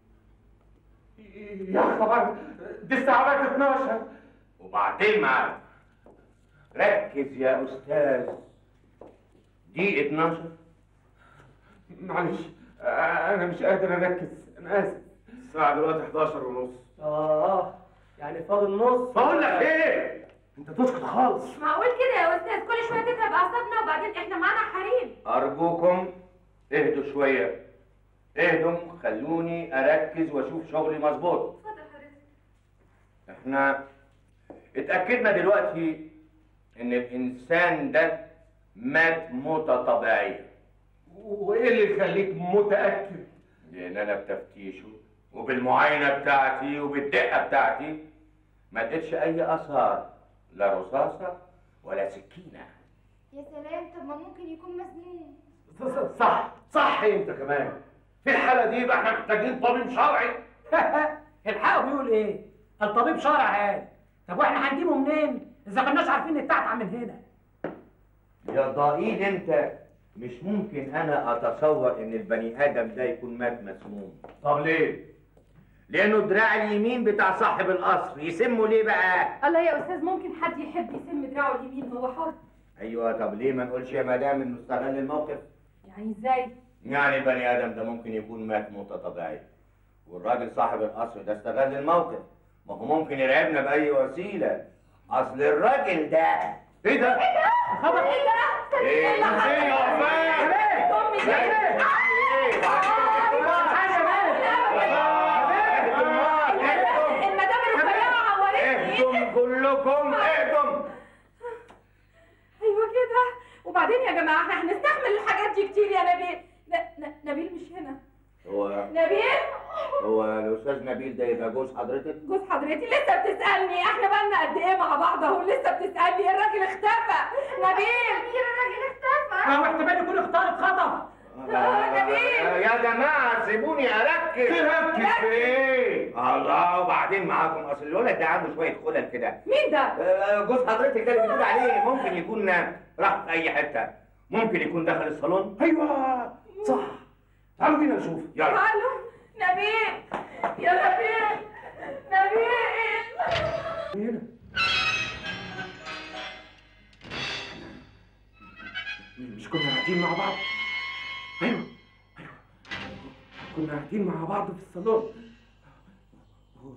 يا خبر دي الساعه بقت 12 وبعدين معاك ركز يا أستاذ دي 12 معلش انا مش قادر اركز انا اسف الساعة دلوقتي 11 ونص اه يعني فاضل نص بقول لك ايه؟ انت تسكت خالص مش معقول كده يا استاذ كل شوية تتعب اعصابنا وبعدين احنا معانا حريم أرجوكم اهدوا شوية اهدوا خلوني أركز وأشوف شغلي مظبوط اتفضل حضرتك احنا اتأكدنا دلوقتي إن الإنسان ده مات موتة طبيعية وايه اللي يخليك متاكد لأن أنا بتفتيشه وبالمعاينة بتاعتي وبالدقة بتاعتي ما لقيتش أي آثار لا رصاصة ولا سكينة يا سلام طب ما ممكن يكون مسموم صح صح انت كمان في الحالة دي بقى احنا محتاجين طبيب شرعي الحقوا بيقول ايه؟ الطبيب شرع قال طب واحنا هنجيبه منين؟ اذا كناش عارفين التعتع من هنا يا ضئيل انت مش ممكن انا اتصور ان البني ادم ده يكون مات مسموم طب ليه؟ لانه دراع اليمين بتاع صاحب القصر يسمه ليه بقى الله يا استاذ ممكن حد يحب يسم دراعه اليمين هو حر ايوه طب ليه ما نقولش يا مدام انه استغل الموقف يعني ازاي يعني البني ادم ده ممكن يكون مات موته طبيعيه والراجل صاحب القصر ده استغل الموقف ما هو ممكن يرعبنا باي وسيله اصل الراجل ده ايه ده؟ خبر ايه ده ايه اللي حصل؟ ايه يا وفاء امي ايه المدام الرفيعة عورتني اهدم كلكم اهدم ايوه كده وبعدين يا جماعه احنا هنستحمل الحاجات دي كتير يا نبيل ن- ن- نبيل مش هنا هو نبيل هو الاستاذ نبيل ده يبقى جوز حضرتك جوز حضرتي لسه بتسالني احنا بقالنا قد ايه مع بعض اهو لسه بتسالني الراجل اختفى نبيل كبير الراجل اختفى او احتمال يكون اختارت خطف يا جماعه سيبوني اركز تركز في ايه؟ الله وبعدين معاكم اصل الولد ده عنده شويه خلل كده مين ده؟ آه، جوز حضرتك ده اللي بتقول عليه ممكن يكون راح في اي حته ممكن يكون دخل الصالون ايوه صح تعالوا بينا نشوف يلا تعالوا نبيل يا نبيل نبيل مش كنا قاعدين مع بعض ايوه ايوه كنا قاعدين مع بعض في الصالون و-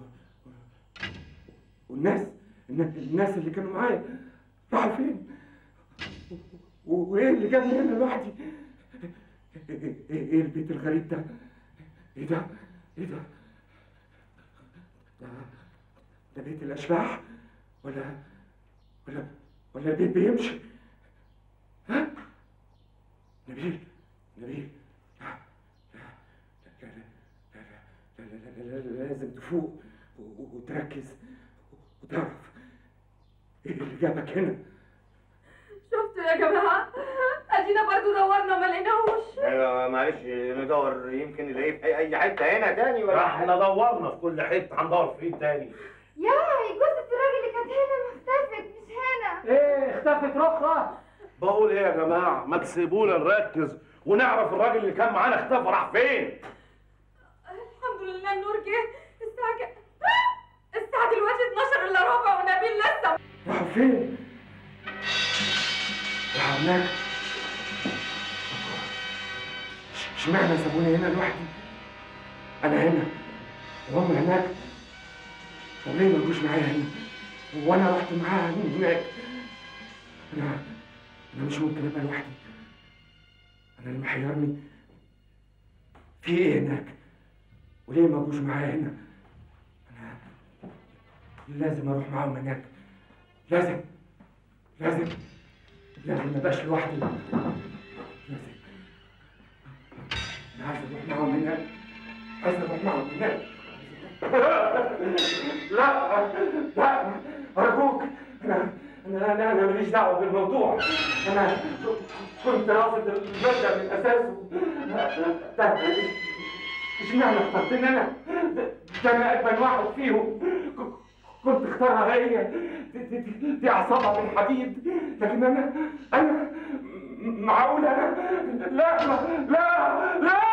والناس الن- الناس اللي كانوا معايا راحوا فين و- وايه اللي جابني هنا لوحدي ايه ايه إيه البيت الغريب ده ايه ده ايه ده ده, ده بيت الاشباح ولا ولا ولا البيت بيمشي ها نبيل نبيل لا لا لا لا لا لا لا لا لا لازم تفوق و- و- وتركز وتعرف ايه اللي جابك هنا شفتوا يا جماعة ادينا برضو دورنا ما لقيناهوش ايوه معلش ندور يمكن نلاقيه في اي حته هنا تاني ولا احنا دورنا في كل حته هندور فين تاني يا جوزة الراجل اللي كانت هنا مختفت مش هنا ايه اختفت رخرة بقول ايه يا جماعه ما تسيبونا نركز ونعرف الراجل اللي كان معانا اختفى راح فين الحمد لله النور جه الساعة كام؟ الساعة دلوقتي 12 الا ربع ونبيل لسه راحوا فين راحوا هناك ش- اشمعنى سابوني هنا لوحدي انا هنا وهم هناك طب ليه ما جوش معايا هنا وانا رحت معاهم هناك انا انا مش ممكن ابقى لوحدي انا اللي محيرني في ايه هناك وليه ما جوش معايا هنا انا لازم اروح معاهم هناك لازم لازم لازم ما ابقاش لوحدي لازم انا عايز اروح معاهم هناك عايز اروح معاهم هناك لا لا ارجوك انا انا انا انا ماليش دعوه بالموضوع انا كنت رافض المبدا من اساسه ده اشمعنى اخترتني انا ده- ده انا اجمل واحد فيهم ك- كنت اختارها هي دي, دي, دي, دي اعصابها من حديد لكن انا انا م- معقول انا لا ما- لا لا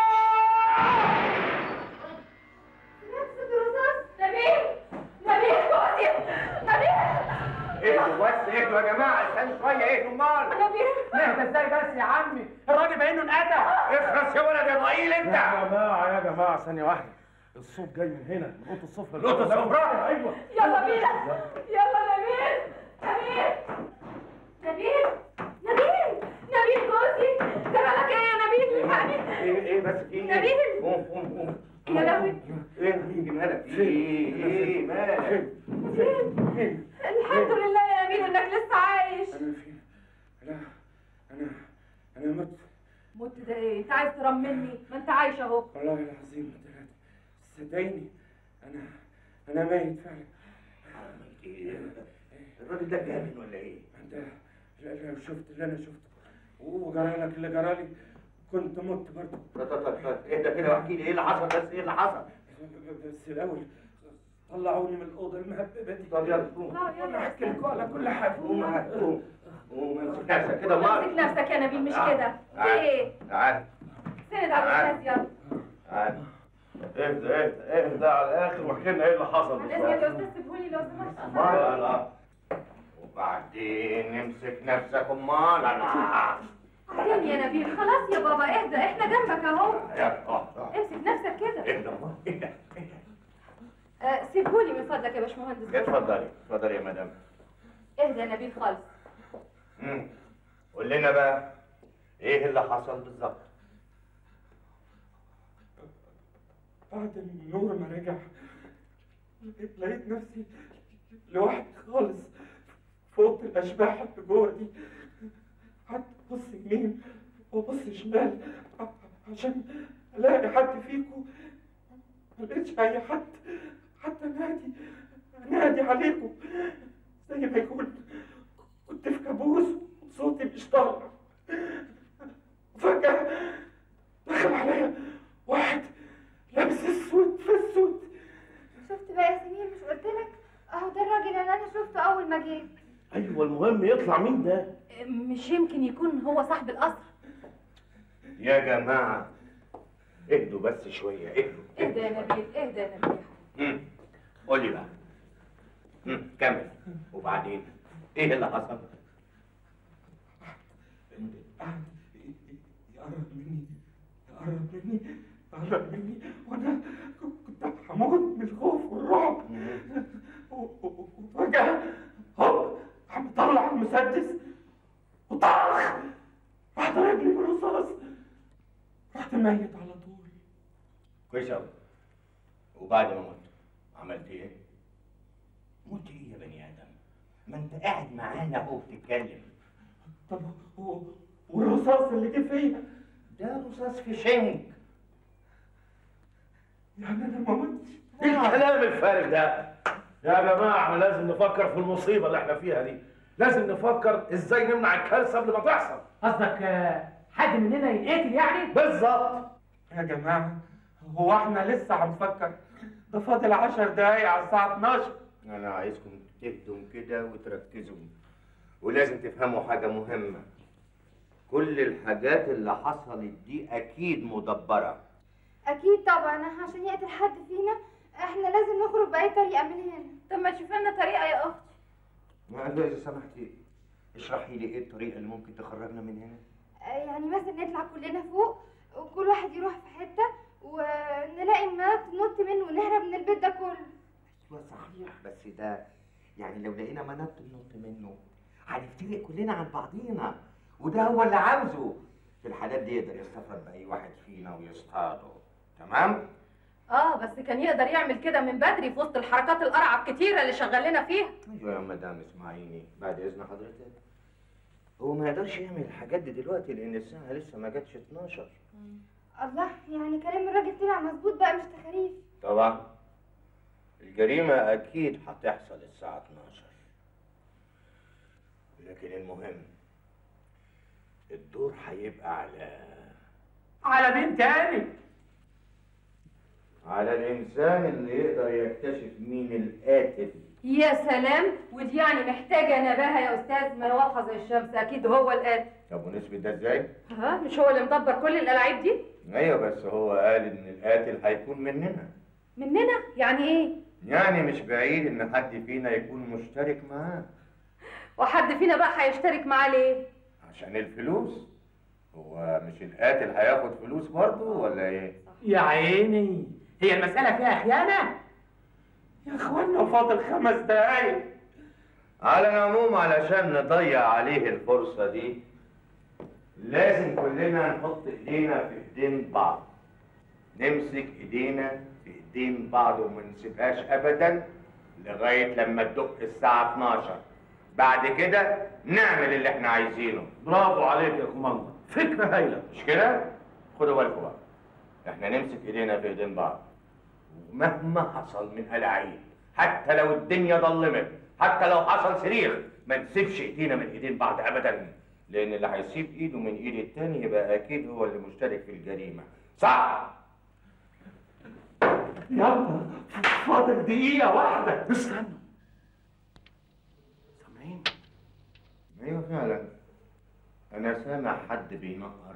نبيل نبيل جوزي نبيل اهدوا بس اهدوا يا جماعه استنوا شويه اهدوا امال نهدى ازاي بس يا عمي الراجل باين انه انقتل اخرس يا ولد يا ضئيل انت يا جماعه يا جماعه ثانيه واحده الصوت جاي من هنا من اوضه السفره الأوضة السفرة؟ ايوه يلا بينا يلا نبيل نبيل نبيل نبيل نبيل جوزي جرى لك ايه يا نبيل الحقني ايه ايه بس في ايه؟ نبيل. قوم قوم قوم يا لهوي ايه نبيل مالك في ايه ايه مالك الحمد لله يا نبيل انك لسه عايش انا فين لا انا انا مت مت ده ايه انت عايز ترمني ما انت عايش اهو والله العظيم ما طلعت صدقيني انا انا ميت فعلا الراجل ده جامد ولا ايه؟ انت لا- لو شفت اللي انا شفته وجرى لك اللي جرى لي كنت مت برضه طب طب طب طب اهدى كده واحكي لي ايه اللي حصل بس ايه اللي حصل؟ بس الاول طلعوني من الاوضه المهببه دي طب يلا قوم وانا احكي لكم على كل حاجه قوم قوم قوم امسك نفسك كده امسك امال نفسك يا نبيل مش تعال. كده في تعال. ايه تعال سند على تعال. الاستاذ يلا تعال اهدى اهدى اهدى على الاخر واحكي لنا ايه اللي حصل انا اسف يا بالظبط استاذ سيبهولي لو سمحت امال لا وبعدين امسك نفسك امال انا بعدين يا نبيل خلاص يا بابا اهدى احنا جنبك اهو يلا اه اه امسك نفسك كده اهدى امال اهدى آه، سيبهولي من فضلك يا باشمهندس اتفضلي اتفضلي يا مدام اهدى يا نبيل خالص مم. قول لنا بقى ايه اللي حصل بالظبط بعد النور ما رجع لقيت نفسي لوحدي خالص في اوضه الاشباح اللي جوه دي قعدت ابص يمين وابص شمال ع- عشان الاقي حد فيكم ما لقيتش اي حد حتى نادي نادي عليكم زي ما يكون كنت في كابوس وصوتي مش طالع فجأة دخل عليا واحد لابس اسود في اسود شفت بقى يا سمير مش قلت لك اهو ده الراجل اللي انا شفته اول ما جيت ايوه المهم يطلع مين ده مش يمكن يكون هو صاحب القصر يا جماعة اهدوا بس شوية اهدوا اهدى يا نبيل اهدى يا نبيل مم. قول لي بقى مم. كمل وبعدين ايه اللي حصل؟ قعد يقرب مني يقرب مني يقرب مني وانا كنت هموت من الخوف والرعب و- و- وفجأة هوب قام مطلع المسدس وطخ راح ضربني بالرصاص رحت ميت على طول كويس قوي وبعد ما مت عملت ايه؟ مت ايه يا بني ادم؟ ما انت قاعد معانا اهو بتتكلم طب و- والرصاص اللي جه فيا ده رصاص في شنك يعني انا ما متش ايه الكلام الفارغ ده يا جماعه احنا لازم نفكر في المصيبه اللي احنا فيها دي لازم نفكر ازاي نمنع الكارثه قبل ما تحصل قصدك آه، حد مننا يتقتل يعني؟ بالظبط يا جماعة هو احنا لسه هنفكر ده فاضل عشر دقايق على الساعة 12 انا عايزكم تهدوا كده وتركزوا ولازم تفهموا حاجة مهمة كل الحاجات اللي حصلت دي اكيد مدبرة اكيد طبعا عشان يقتل حد فينا احنا لازم نخرج باي طريقه من هنا طب ما تشوف لنا طريقه يا اختي ما قال له اذا سمحتي اشرحي لي ايه الطريقة اللي ممكن تخرجنا من هنا آه، يعني مثلا نطلع كلنا فوق وكل واحد يروح في حته ونلاقي منط ننط منه ونهرب من البيت ده كله ايوه صحيح بس ده يعني لو لقينا منط ننط منه هنفترق كلنا عن بعضينا وده هو اللي عاوزه في الحالات دي يقدر يستفرد باي واحد فينا ويصطاده تمام اه بس كان يقدر يعمل كده من بدري في وسط الحركات القرعه الكتيره اللي شغالنا فيها ايوه يا مدام اسمعيني بعد اذن حضرتك هو ما يقدرش يعمل الحاجات دي دلوقتي لان الساعه لسه ما جاتش 12 الله يعني كلام الراجل طلع مظبوط بقى مش تخاريف طبعا الجريمه اكيد هتحصل الساعه 12 لكن المهم الدور هيبقى على على مين تاني؟ على الانسان اللي يقدر يكتشف مين القاتل يا سلام ودي يعني محتاجه نباهه يا استاذ ما هي واضحه زي الشمس اكيد هو القاتل طب ونثبت ده ازاي؟ ها مش هو اللي مدبر كل الالعاب دي ايوه بس هو قال ان القاتل هيكون مننا مننا يعني ايه يعني مش بعيد ان حد فينا يكون مشترك معاه وحد فينا بقى هيشترك معاه ليه عشان الفلوس هو مش القاتل هياخد فلوس برضه ولا ايه؟ يا عيني هي المسألة فيها خيانة؟ يا اخوانا فاضل خمس دقايق على العموم علشان نضيع عليه الفرصة دي لازم كلنا نحط ايدينا في ايدين بعض نمسك ايدينا في ايدين بعض وما نسيبهاش ابدا لغاية لما تدق الساعة 12 بعد كده نعمل اللي احنا عايزينه برافو عليك يا كوماندر فكره هايله مش كده؟ خدوا بالكم بقى احنا نمسك ايدينا في ايدين بعض ومهما حصل من ألاعيب حتى لو الدنيا ضلمت حتى لو حصل صريخ ما نسيبش ايدينا من ايدين بعض ابدا لان اللي هيسيب ايده من ايد التاني يبقى اكيد هو اللي مشترك في الجريمه صح يلا فاضل دقيقة واحدة استنى سامعين ايوه فعلا انا سامع حد بينقر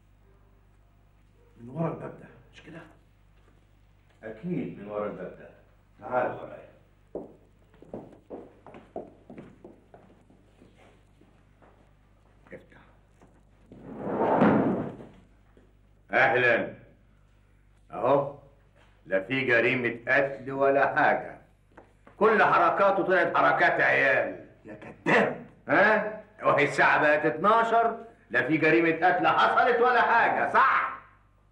من ورا الباب ده مش كده اكيد من ورا الباب ده تعالوا ورايا افتح اهلا اهو لا في جريمة قتل ولا حاجة كل حركاته طلعت حركات عيال يا كذاب ها وهي الساعة بقت 12 لا في جريمة قتل حصلت ولا حاجة صح؟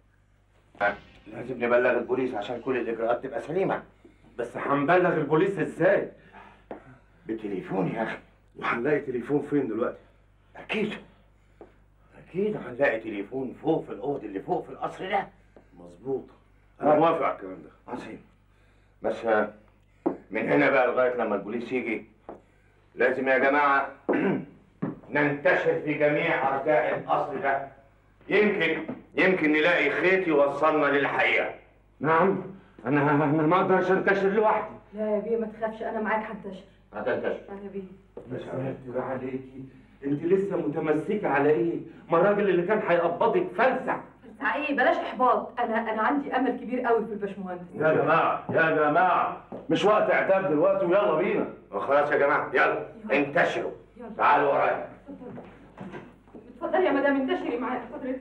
لازم نبلغ البوليس عشان كل الإجراءات تبقى سليمة بس هنبلغ البوليس ازاي؟ بالتليفون يا أخي وهنلاقي تليفون فين دلوقتي أكيد أكيد هنلاقي تليفون فوق في الأوض اللي فوق في القصر ده مظبوط انا موافق على الكلام ده عظيم بس آه، من هنا بقى لغاية لما البوليس يجي لازم يا جماعة ننتشر في جميع أرجاء القصر ده يمكن يمكن نلاقي خيط يوصلنا للحقيقه نعم انا انا ما اقدرش انتشر لوحدي لا يا بيه ما تخافش انا معاك هنتشر هتنتشر انا يا بيه يا ساتر عليكي انت لسه متمسكه على ايه؟ ما الراجل اللي كان هيقبضك فلسع بس ايه بلاش احباط انا انا عندي امل كبير قوي في الباشمهندس يا جماعه يا جماعه مش وقت اعتاب دلوقتي ويلا بينا خلاص يا جماعه يلا انتشروا يلا. تعالوا ورايا اتفضلي يا مدام انتشري معايا حضرتك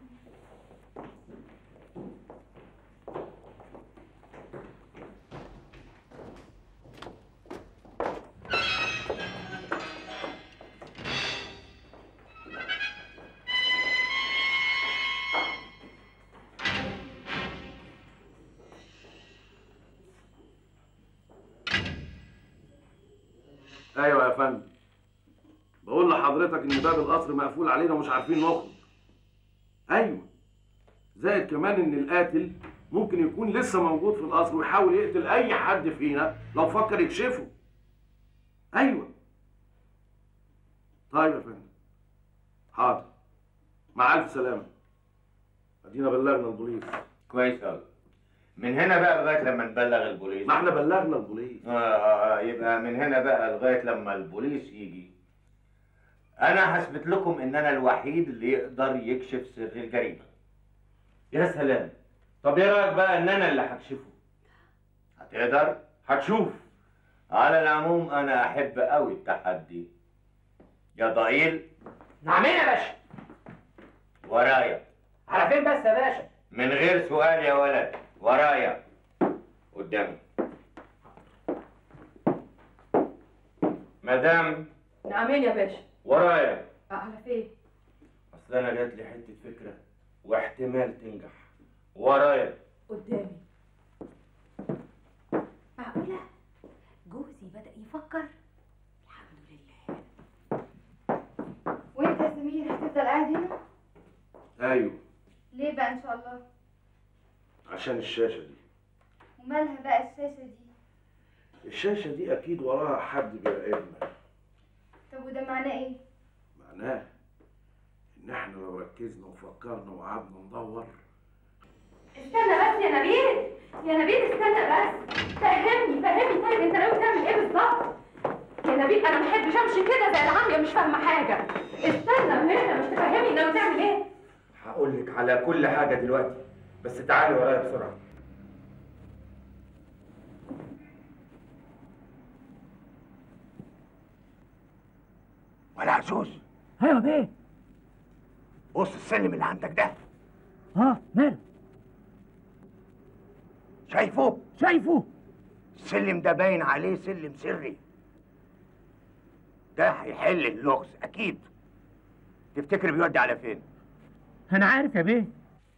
ايوه يا فندم بقول لحضرتك ان باب القصر مقفول علينا ومش عارفين نخرج ايوه زائد كمان ان القاتل ممكن يكون لسه موجود في القصر ويحاول يقتل اي حد فينا لو فكر يكشفه ايوه طيب يا فندم حاضر مع الف سلامه ادينا بلغنا البوليس كويس قوي من هنا بقى لغايه لما نبلغ البوليس ما احنا بلغنا البوليس آه آه يبقى من هنا بقى لغايه لما البوليس يجي انا هثبت لكم ان انا الوحيد اللي يقدر يكشف سر الجريمه يا سلام طب ايه رايك بقى ان انا اللي هكشفه هتقدر هتشوف على العموم انا احب قوي التحدي يا ضئيل نعمين يا باشا ورايا على فين بس يا باشا من غير سؤال يا ولد ورايا قدامي مدام نعمين يا باشا ورايا آه، على فين اصل انا جات لي حته فكره واحتمال تنجح ورايا قدامي معقولة جوزي بدأ يفكر وانت يا سمير هتفضل قاعد هنا ايوه ليه بقى ان شاء الله عشان الشاشه دي ومالها بقى الشاشه دي الشاشه دي اكيد وراها حد بيراقبنا طب وده معناه ايه معناه ان احنا لو ركزنا وفكرنا وقعدنا ندور استنى بس يا نبيل يا نبيل استنى بس فهمني فهمني طيب انت ناوي تعمل ايه بالظبط يا نبيل انا ما احبش امشي كده زي العاميه مش فاهمه حاجه استنى هنا مش تفهمني ناوي تعمل ايه هقول لك على كل حاجه دلوقتي بس تعالي ورايا بسرعه ولا عزوز ايوه بيه بص السلم اللي عندك ده اه ماله شايفه شايفه السلم ده باين عليه سلم سري ده هيحل اللغز اكيد تفتكر بيودي على فين انا عارف يا بيه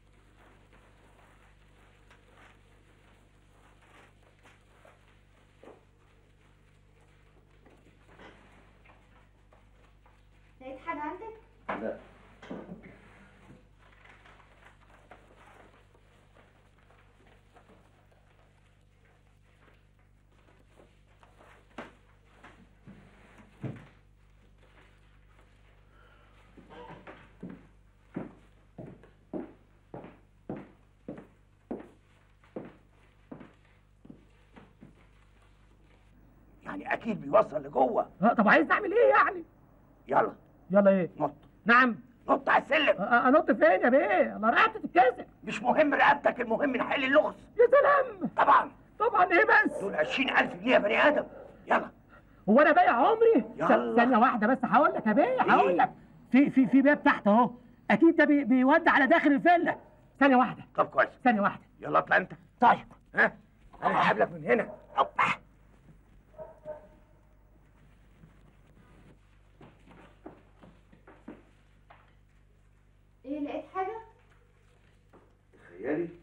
لقيت حاجه عندك لا يعني اكيد بيوصل لجوه اه طب عايز نعمل ايه يعني يلا يلا ايه نط نعم نط على السلم آه، آه، انط فين يا بيه الله رقبتي تتكسر مش مهم رقبتك المهم نحل اللغز يا سلام طبعا طبعا ايه بس دول 20000 جنيه يا بني ادم يلا هو انا بايع عمري يلا. ث- ثانيه واحده بس هقول لك يا بيه هقول لك في في في باب تحت اهو اكيد ده بي بيودي على داخل الفيلا ثانيه واحده طب كويس ثانيه واحده يلا اطلع انت طيب ها انا هقابلك من هنا هوبا ايه لقيت حاجه تخيلي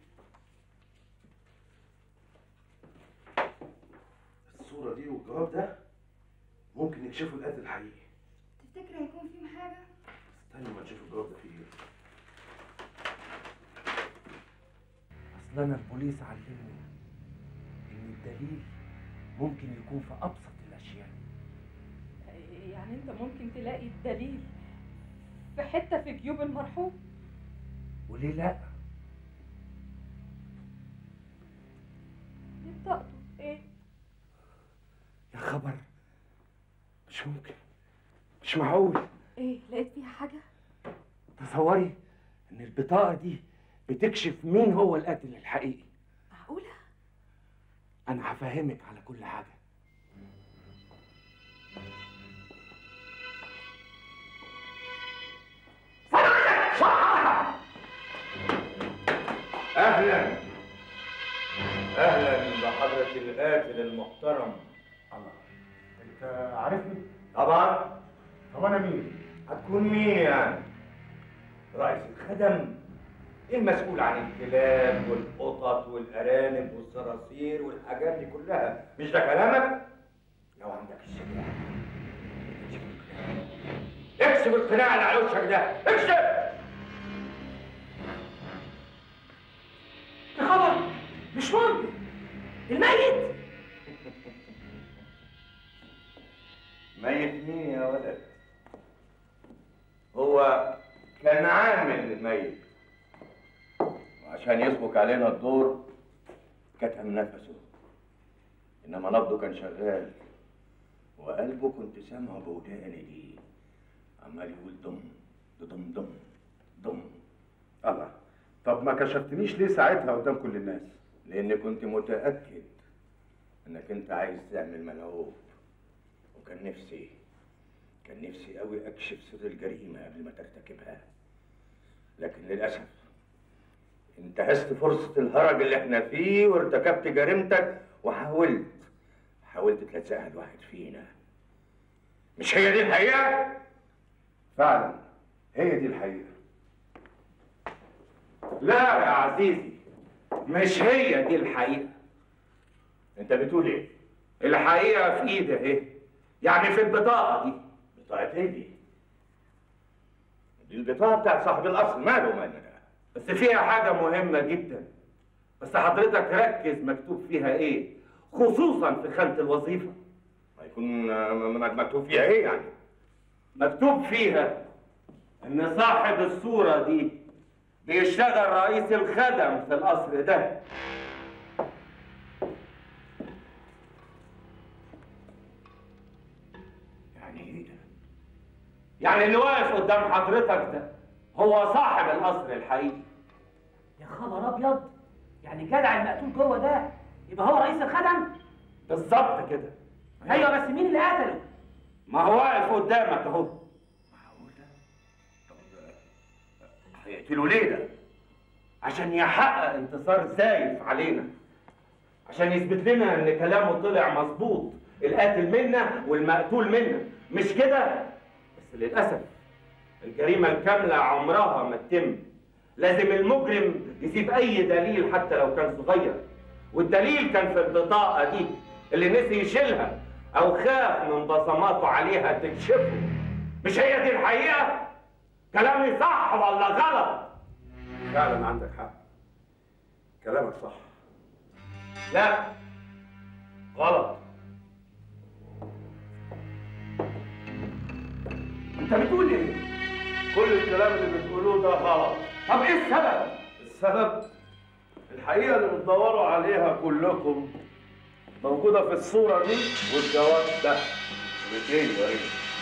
الصورة دي والجواب ده ممكن يكشفوا القتل الحقيقي تفتكر هيكون فيهم حاجه استنوا ما نشوف الجواب ده فيه ايه اصل انا البوليس علمني ان الدليل ممكن يكون في ابسط الاشياء يعني انت ممكن تلاقي الدليل في حته في جيوب المرحوم وليه لا بطاقته ايه يا خبر مش ممكن مش معقول ايه لقيت فيها حاجه تصوري ان البطاقه دي بتكشف مين هو القاتل الحقيقي معقوله انا هفهمك على كل حاجه اهلا اهلا بحضرة القاتل المحترم الله انت عارفني؟ طبعا طب انا مين؟ هتكون مين يعني؟ رئيس الخدم المسؤول عن الكلاب والقطط والارانب والصراصير والحاجات دي كلها مش ده كلامك؟ لو عندك الشجاعة اكسب القناع اللي على وشك ده اكسب يا خبر مش ممكن الميت ميت مين يا ولد؟ هو كان عامل ميت وعشان يسبق علينا الدور كتم نفسه انما نبضه كان شغال وقلبه كنت سامعه بوداني دي عمال يقول دم دم دم دم الله طب ما كشفتنيش ليه ساعتها قدام كل الناس؟ لاني كنت متاكد انك انت عايز تعمل ملعوب وكان نفسي كان نفسي قوي اكشف سر الجريمه قبل ما ترتكبها لكن للاسف انتهزت فرصه الهرج اللي احنا فيه وارتكبت جريمتك وحاولت حاولت تلزقها الواحد فينا مش هي دي الحقيقه فعلا هي دي الحقيقة لا يا عزيزي مش هي دي الحقيقه انت بتقول ايه الحقيقه في ايدي اهي يعني في البطاقه دي بطاقه ايه دي دي البطاقه بتاعت صاحب الاصل ماله مالنا بس فيها حاجه مهمه جدا بس حضرتك ركز مكتوب فيها ايه خصوصا في خانه الوظيفه هيكون مكتوب فيها ايه يعني مكتوب فيها ان صاحب الصورة دي بيشتغل رئيس الخدم في القصر ده يعني ايه ده يعني اللي واقف قدام حضرتك ده هو صاحب القصر الحقيقي يا خبر ابيض يعني جدع المقتول جوه ده يبقى هو رئيس الخدم بالظبط كده ايوه بس مين اللي قتله ما هو واقف قدامك اهو هيقتلوا ليه ده عشان يحقق انتصار زايف علينا عشان يثبت لنا ان كلامه طلع مظبوط القاتل منا والمقتول منا مش كده بس للاسف الجريمه الكامله عمرها ما تتم لازم المجرم يسيب اي دليل حتى لو كان صغير والدليل كان في البطاقه دي اللي نسي يشيلها او خاف من بصماته عليها تكشفه مش هي دي الحقيقه كلامي صح ولا غلط فعلا عندك حق كلامك صح لا غلط انت بتقول ايه كل الكلام اللي بتقولوه ده غلط طب ايه السبب السبب الحقيقة اللي بتدوروا عليها كلكم موجودة في الصورة دي والجواب ده بتين وريني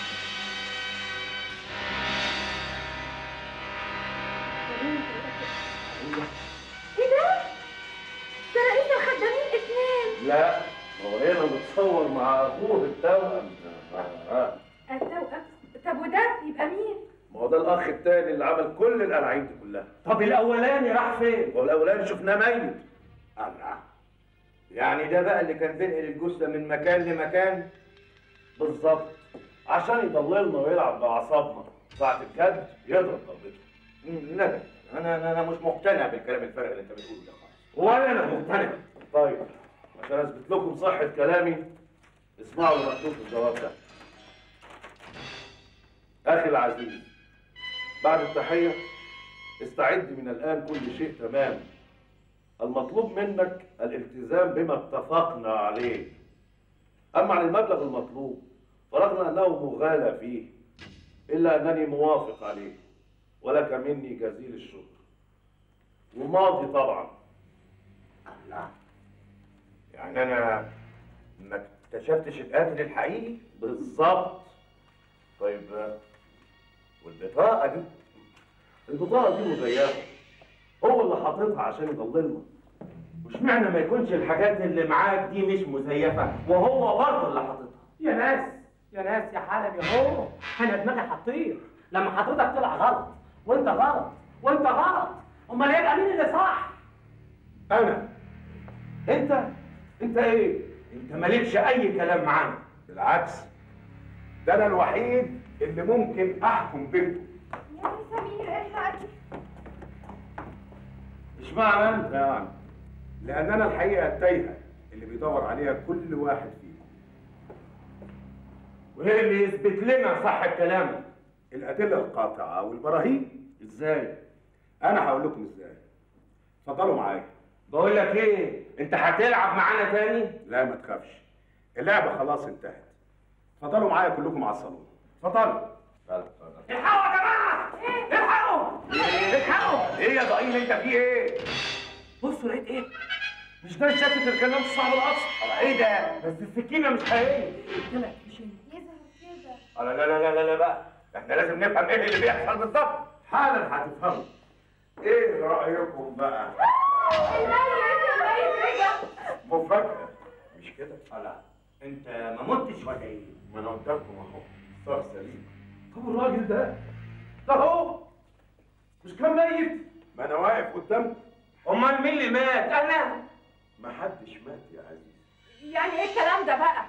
ايه ده؟ ده رئيس الخدامين اتنين لا هو هنا متصور مع أخوه التوأم آه. التوأم طب وده يبقى مين؟ ما هو ده الأخ التاني اللي عمل كل الألعاب دي كلها طب الاولاني راح فين هو الأولاني شفناه ميت الله يعني ده بقى اللي كان بينقل الجثه من مكان لمكان بالظبط عشان يضللنا ويلعب بأعصابنا ساعة الجد يضرب ضربته مم، لا انا انا أنا مش مقتنع بالكلام الفارغ اللي انت بتقوله ده خالص ولا انا مقتنع طيب عشان اثبت لكم صحة كلامي اسمعوا المكتوب في الجواب ده أخي العزيز بعد التحية استعد من الآن كل شيء تمام المطلوب منك الالتزام بما اتفقنا عليه أما عن المبلغ المطلوب فرغم أنه مغالى فيه إلا أنني موافق عليه ولك مني جزيل الشكر وماضي طبعا لا يعني انا ما اكتشفتش القاتل الحقيقي بالظبط طيب آه، والبطاقه دي البطاقه دي مزيفه هو اللي حاططها عشان يضللنا واشمعنى ما يكونش الحاجات اللي معاك دي مش مزيفه وهو برضه اللي حاططها يا ناس يا ناس يا حالم يا هو انا دماغي هتطير لما حضرتك طلع غلط وانت غلط وانت غلط امال يبقى مين اللي صح انا انت انت ايه انت مالكش اي كلام معانا بالعكس ده انا الوحيد اللي ممكن احكم بينكم يا سمير الحقني اشمعنى انت يعني لان انا الحقيقه التايهه اللي بيدور عليها كل واحد فيكم وايه اللي يثبت لنا صح الكلام الادله القاطعه والبراهين ازاي انا هقول لكم ازاي اتفضلوا معايا بقول لك ايه انت هتلعب معانا تاني لا ما تخافش اللعبه خلاص انتهت اتفضلوا معايا كلكم على الصالون اتفضلوا الحقوا يا جماعه الحقوا الحقوا ايه يا ضئيل انت في ايه بصوا لقيت ايه مش ده شكل الكلام صعب الاصل ايه ده بس السكينه مش حقيقيه طلعت مش هي يظهر كده آه، لا لا لا لا لا بقى احنا لازم نفهم ايه اللي بيحصل بالظبط حالا هتفهموا ايه رايكم بقى مفاجاه مش كده لا انت ما متش ولا ايه ما انا قدامكم اهو صار سليم طب الراجل ده ده هو مش كان ميت ما انا واقف قدامكم امال مين اللي مات انا ما حدش مات يا عزيزي يعني ايه الكلام ده بقى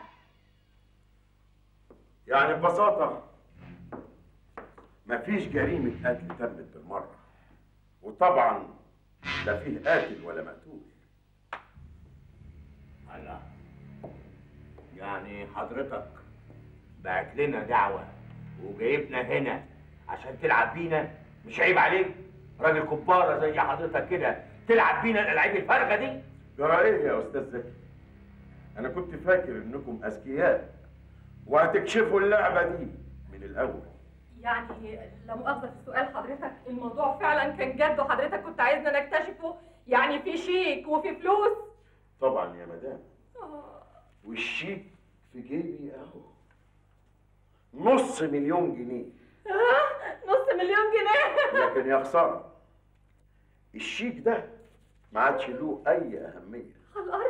يعني ببساطة مفيش جريمة قتل تمت بالمرة وطبعا لا فيه قاتل ولا مقتول لا يعني حضرتك بعت لنا دعوة وجايبنا هنا عشان تلعب بينا مش عيب عليك راجل كبارة زي حضرتك كده تلعب بينا الألعاب الفارغة دي جرى ايه يا استاذ زكي انا كنت فاكر انكم اذكياء وهتكشفوا اللعبة دي من الاول يعني لا مؤاخذة في السؤال حضرتك الموضوع فعلا كان جد وحضرتك كنت عايزنا نكتشفه يعني في شيك وفي فلوس طبعا يا مدام والشيك في جيبي اهو نص مليون جنيه آه، نص مليون جنيه لكن يا خسارة الشيك ده ما عادش له اي اهمية على الارض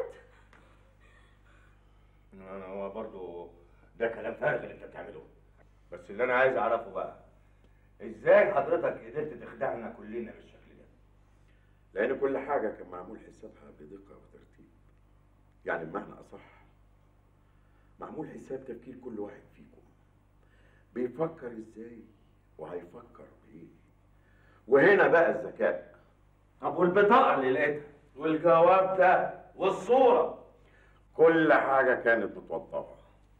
انا هو برضو ده كلام فارغ اللي انت بتعمله بس اللي انا عايز اعرفه بقى ازاي حضرتك قدرت تخدعنا كلنا بالشكل ده لأن كل حاجة كان معمول حسابها بدقة وترتيب يعني بمعنى أصح معمول حساب تفكير كل واحد فيكم بيفكر إزاي وهيفكر بإيه وهنا بقى الذكاء طب والبطاقه اللي لقيتها والجواب ده والصوره كل حاجة كانت متوضبة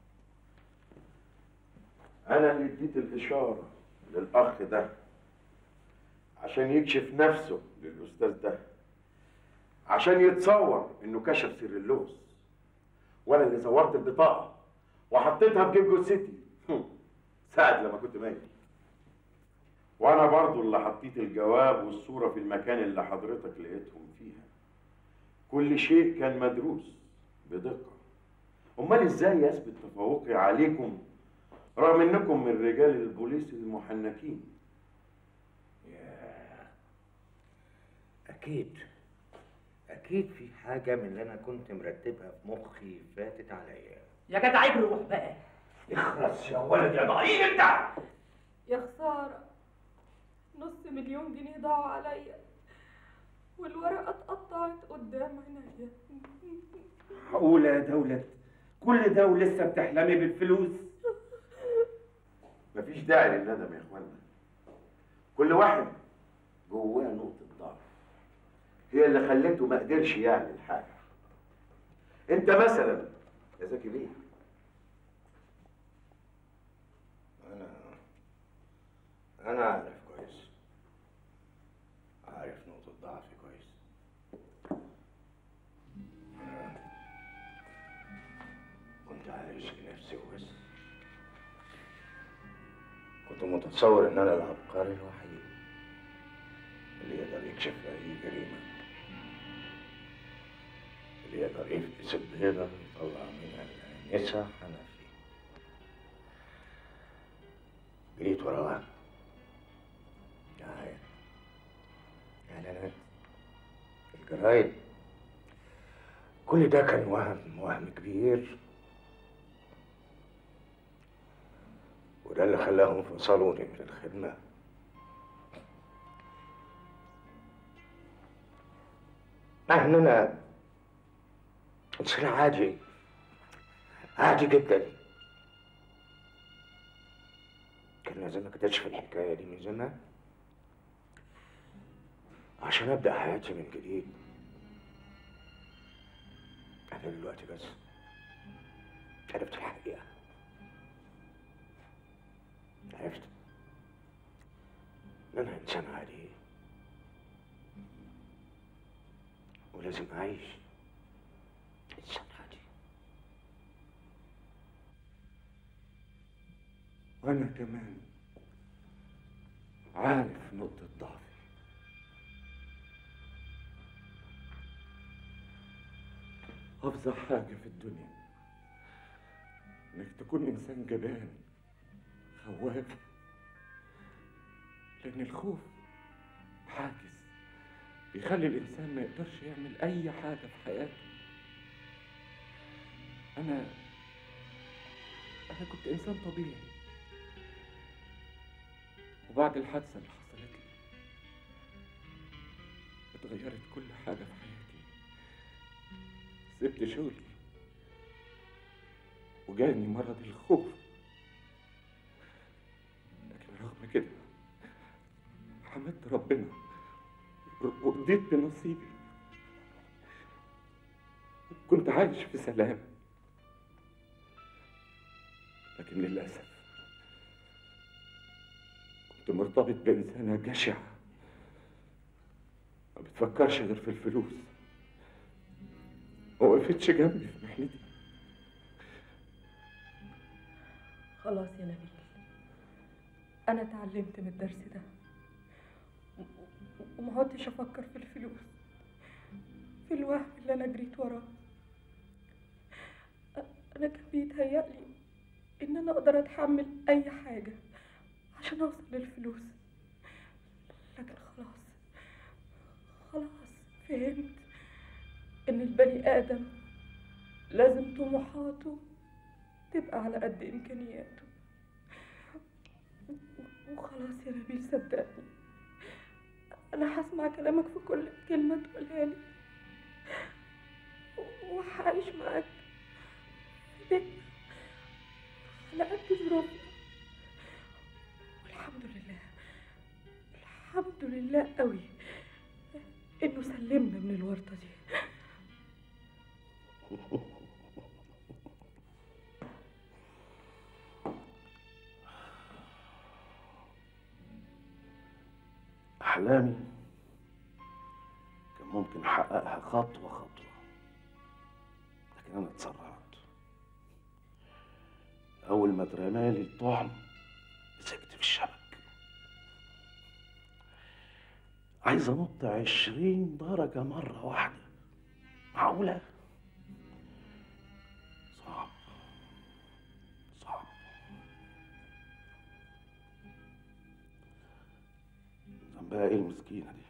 أنا اللي اديت الإشارة للأخ ده عشان يكشف نفسه للأستاذ ده عشان يتصور إنه كشف سر اللغز وأنا اللي زورت البطاقة وحطيتها في جيب جثتي ساعة لما كنت ميت وأنا برضو اللي حطيت الجواب والصورة في المكان اللي حضرتك لقيتهم فيها كل شيء كان مدروس بدقة أمال إزاي يثبت تفوقي عليكم رغم إنكم من رجال البوليس المحنكين اكيد اكيد في حاجة من اللي انا كنت مرتبها في مخي فاتت عليا يا جدع عيب روح بقى اخرس يا ولد يا ضعيف انت يا خسارة نص مليون جنيه ضاعوا عليا والورقة اتقطعت قدام عينيا معقولة يا دولت كل ده ولسه بتحلمي بالفلوس مفيش داعي للندم يا إخوانا كل واحد جواه نقطة ضعف هي اللي خلته ما قدرش يعمل حاجة أنت مثلا يا زكي بيه انا انا عارف كويس عارف نقطة ضعفي كويس أنا كنت عايش لنفسي وبس كنت متصور ان انا العبقري الوحيد اللي يقدر يكشف أي جريمة اللي يقدر يفقس البيضة يطلع منها الآنسة حنفي جريت وراها يعني إعلانات الجرايد كل ده كان وهم وهم كبير وده اللي خلاهم فصلوني من الخدمة مع ان انا انسان عادي عادي جدا كان لازم اكتشف الحكاية دي من زمان عشان ابدأ حياتي من جديد انا دلوقتي بس عرفت الحقيقة عرفت ان انا انسان عادي ولازم اعيش انسان عادي وأنا كمان عارف نقطة ضعفي أفظع حاجة في الدنيا إنك تكون إنسان جبان خواف لأن الخوف حاجز بيخلي الإنسان ما يقدرش يعمل أي حاجة في حياته أنا أنا كنت إنسان طبيعي وبعد الحادثة اللي حصلت لي اتغيرت كل حاجة في حياتي سبت شغلي وجاني مرض الخوف لكن رغم كده حمدت ربنا ورضيت بنصيبي كنت عايش في سلام لكن للأسف كنت مرتبط بإنسانة جشعة ما بتفكرش غير في الفلوس ما وقفتش جنبي في محنتي خلاص يا نبيل أنا اتعلمت من الدرس ده و- و- وما عدتش أفكر في الفلوس في الوهم اللي أنا جريت وراه أ- أنا كان بيتهيألي إن أنا أقدر أتحمل أي حاجة عشان أوصل للفلوس لكن خلاص خلاص فهمت إن البني آدم لازم طموحاته تبقى على قد إمكانياته وخلاص يا نبيل صدقني أنا هسمع كلامك في كل كلمة تقولها لي وهعيش معاك في بيتنا على قد ظروفنا والحمد لله الحمد لله قوي إنه سلمنا من الورطة دي أحلامي كان ممكن أحققها خطوة خطوة لكن أنا اتسرعت أول ما اترمالي الطعم مسكت في الشبك عايز أنط عشرين درجة مرة واحدة معقولة؟ صعب صعب ذنبها ايه المسكينة دي؟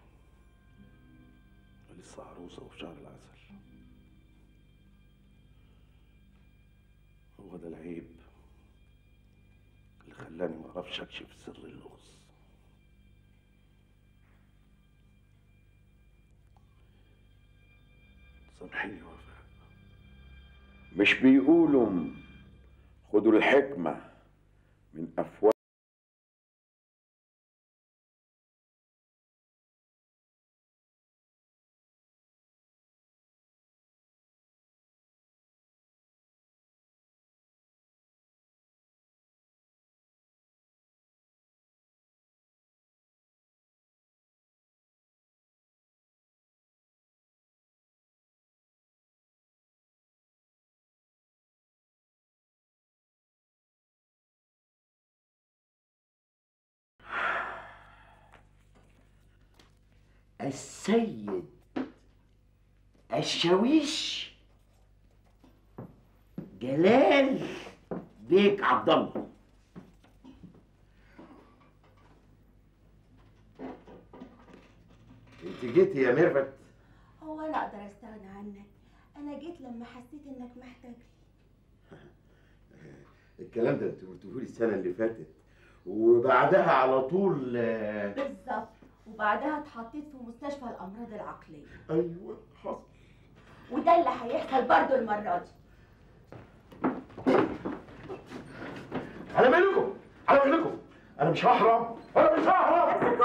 لسه عروسة وفي شهر العسل هو ده العيب اللي خلاني ما اعرفش اكشف سر اللغز سامحيني يا وفاء مش بيقولوا خدوا الحكمة من أفواه السيد الشاويش جلال بيك عبد الله انت جيتي يا ميرفت هو انا اقدر استغنى عنك انا جيت لما حسيت انك محتاج الكلام ده انت قلته لي السنه اللي فاتت وبعدها على طول آه، بالظبط وبعدها اتحطيت في مستشفى الامراض العقليه ايوه حصل وده اللي هيحصل برضو المره دي على مالكم على مالكم انا مش ههرب انا مش ههرب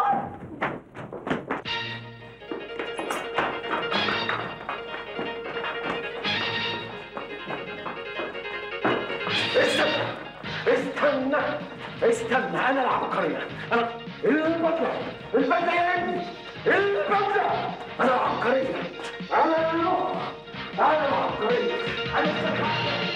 استنى استنى استنى انا العبقريه انا البطله البدله يا ابني البدله انا العبقريه انا العبقريه انا العبقريه انا السباحة.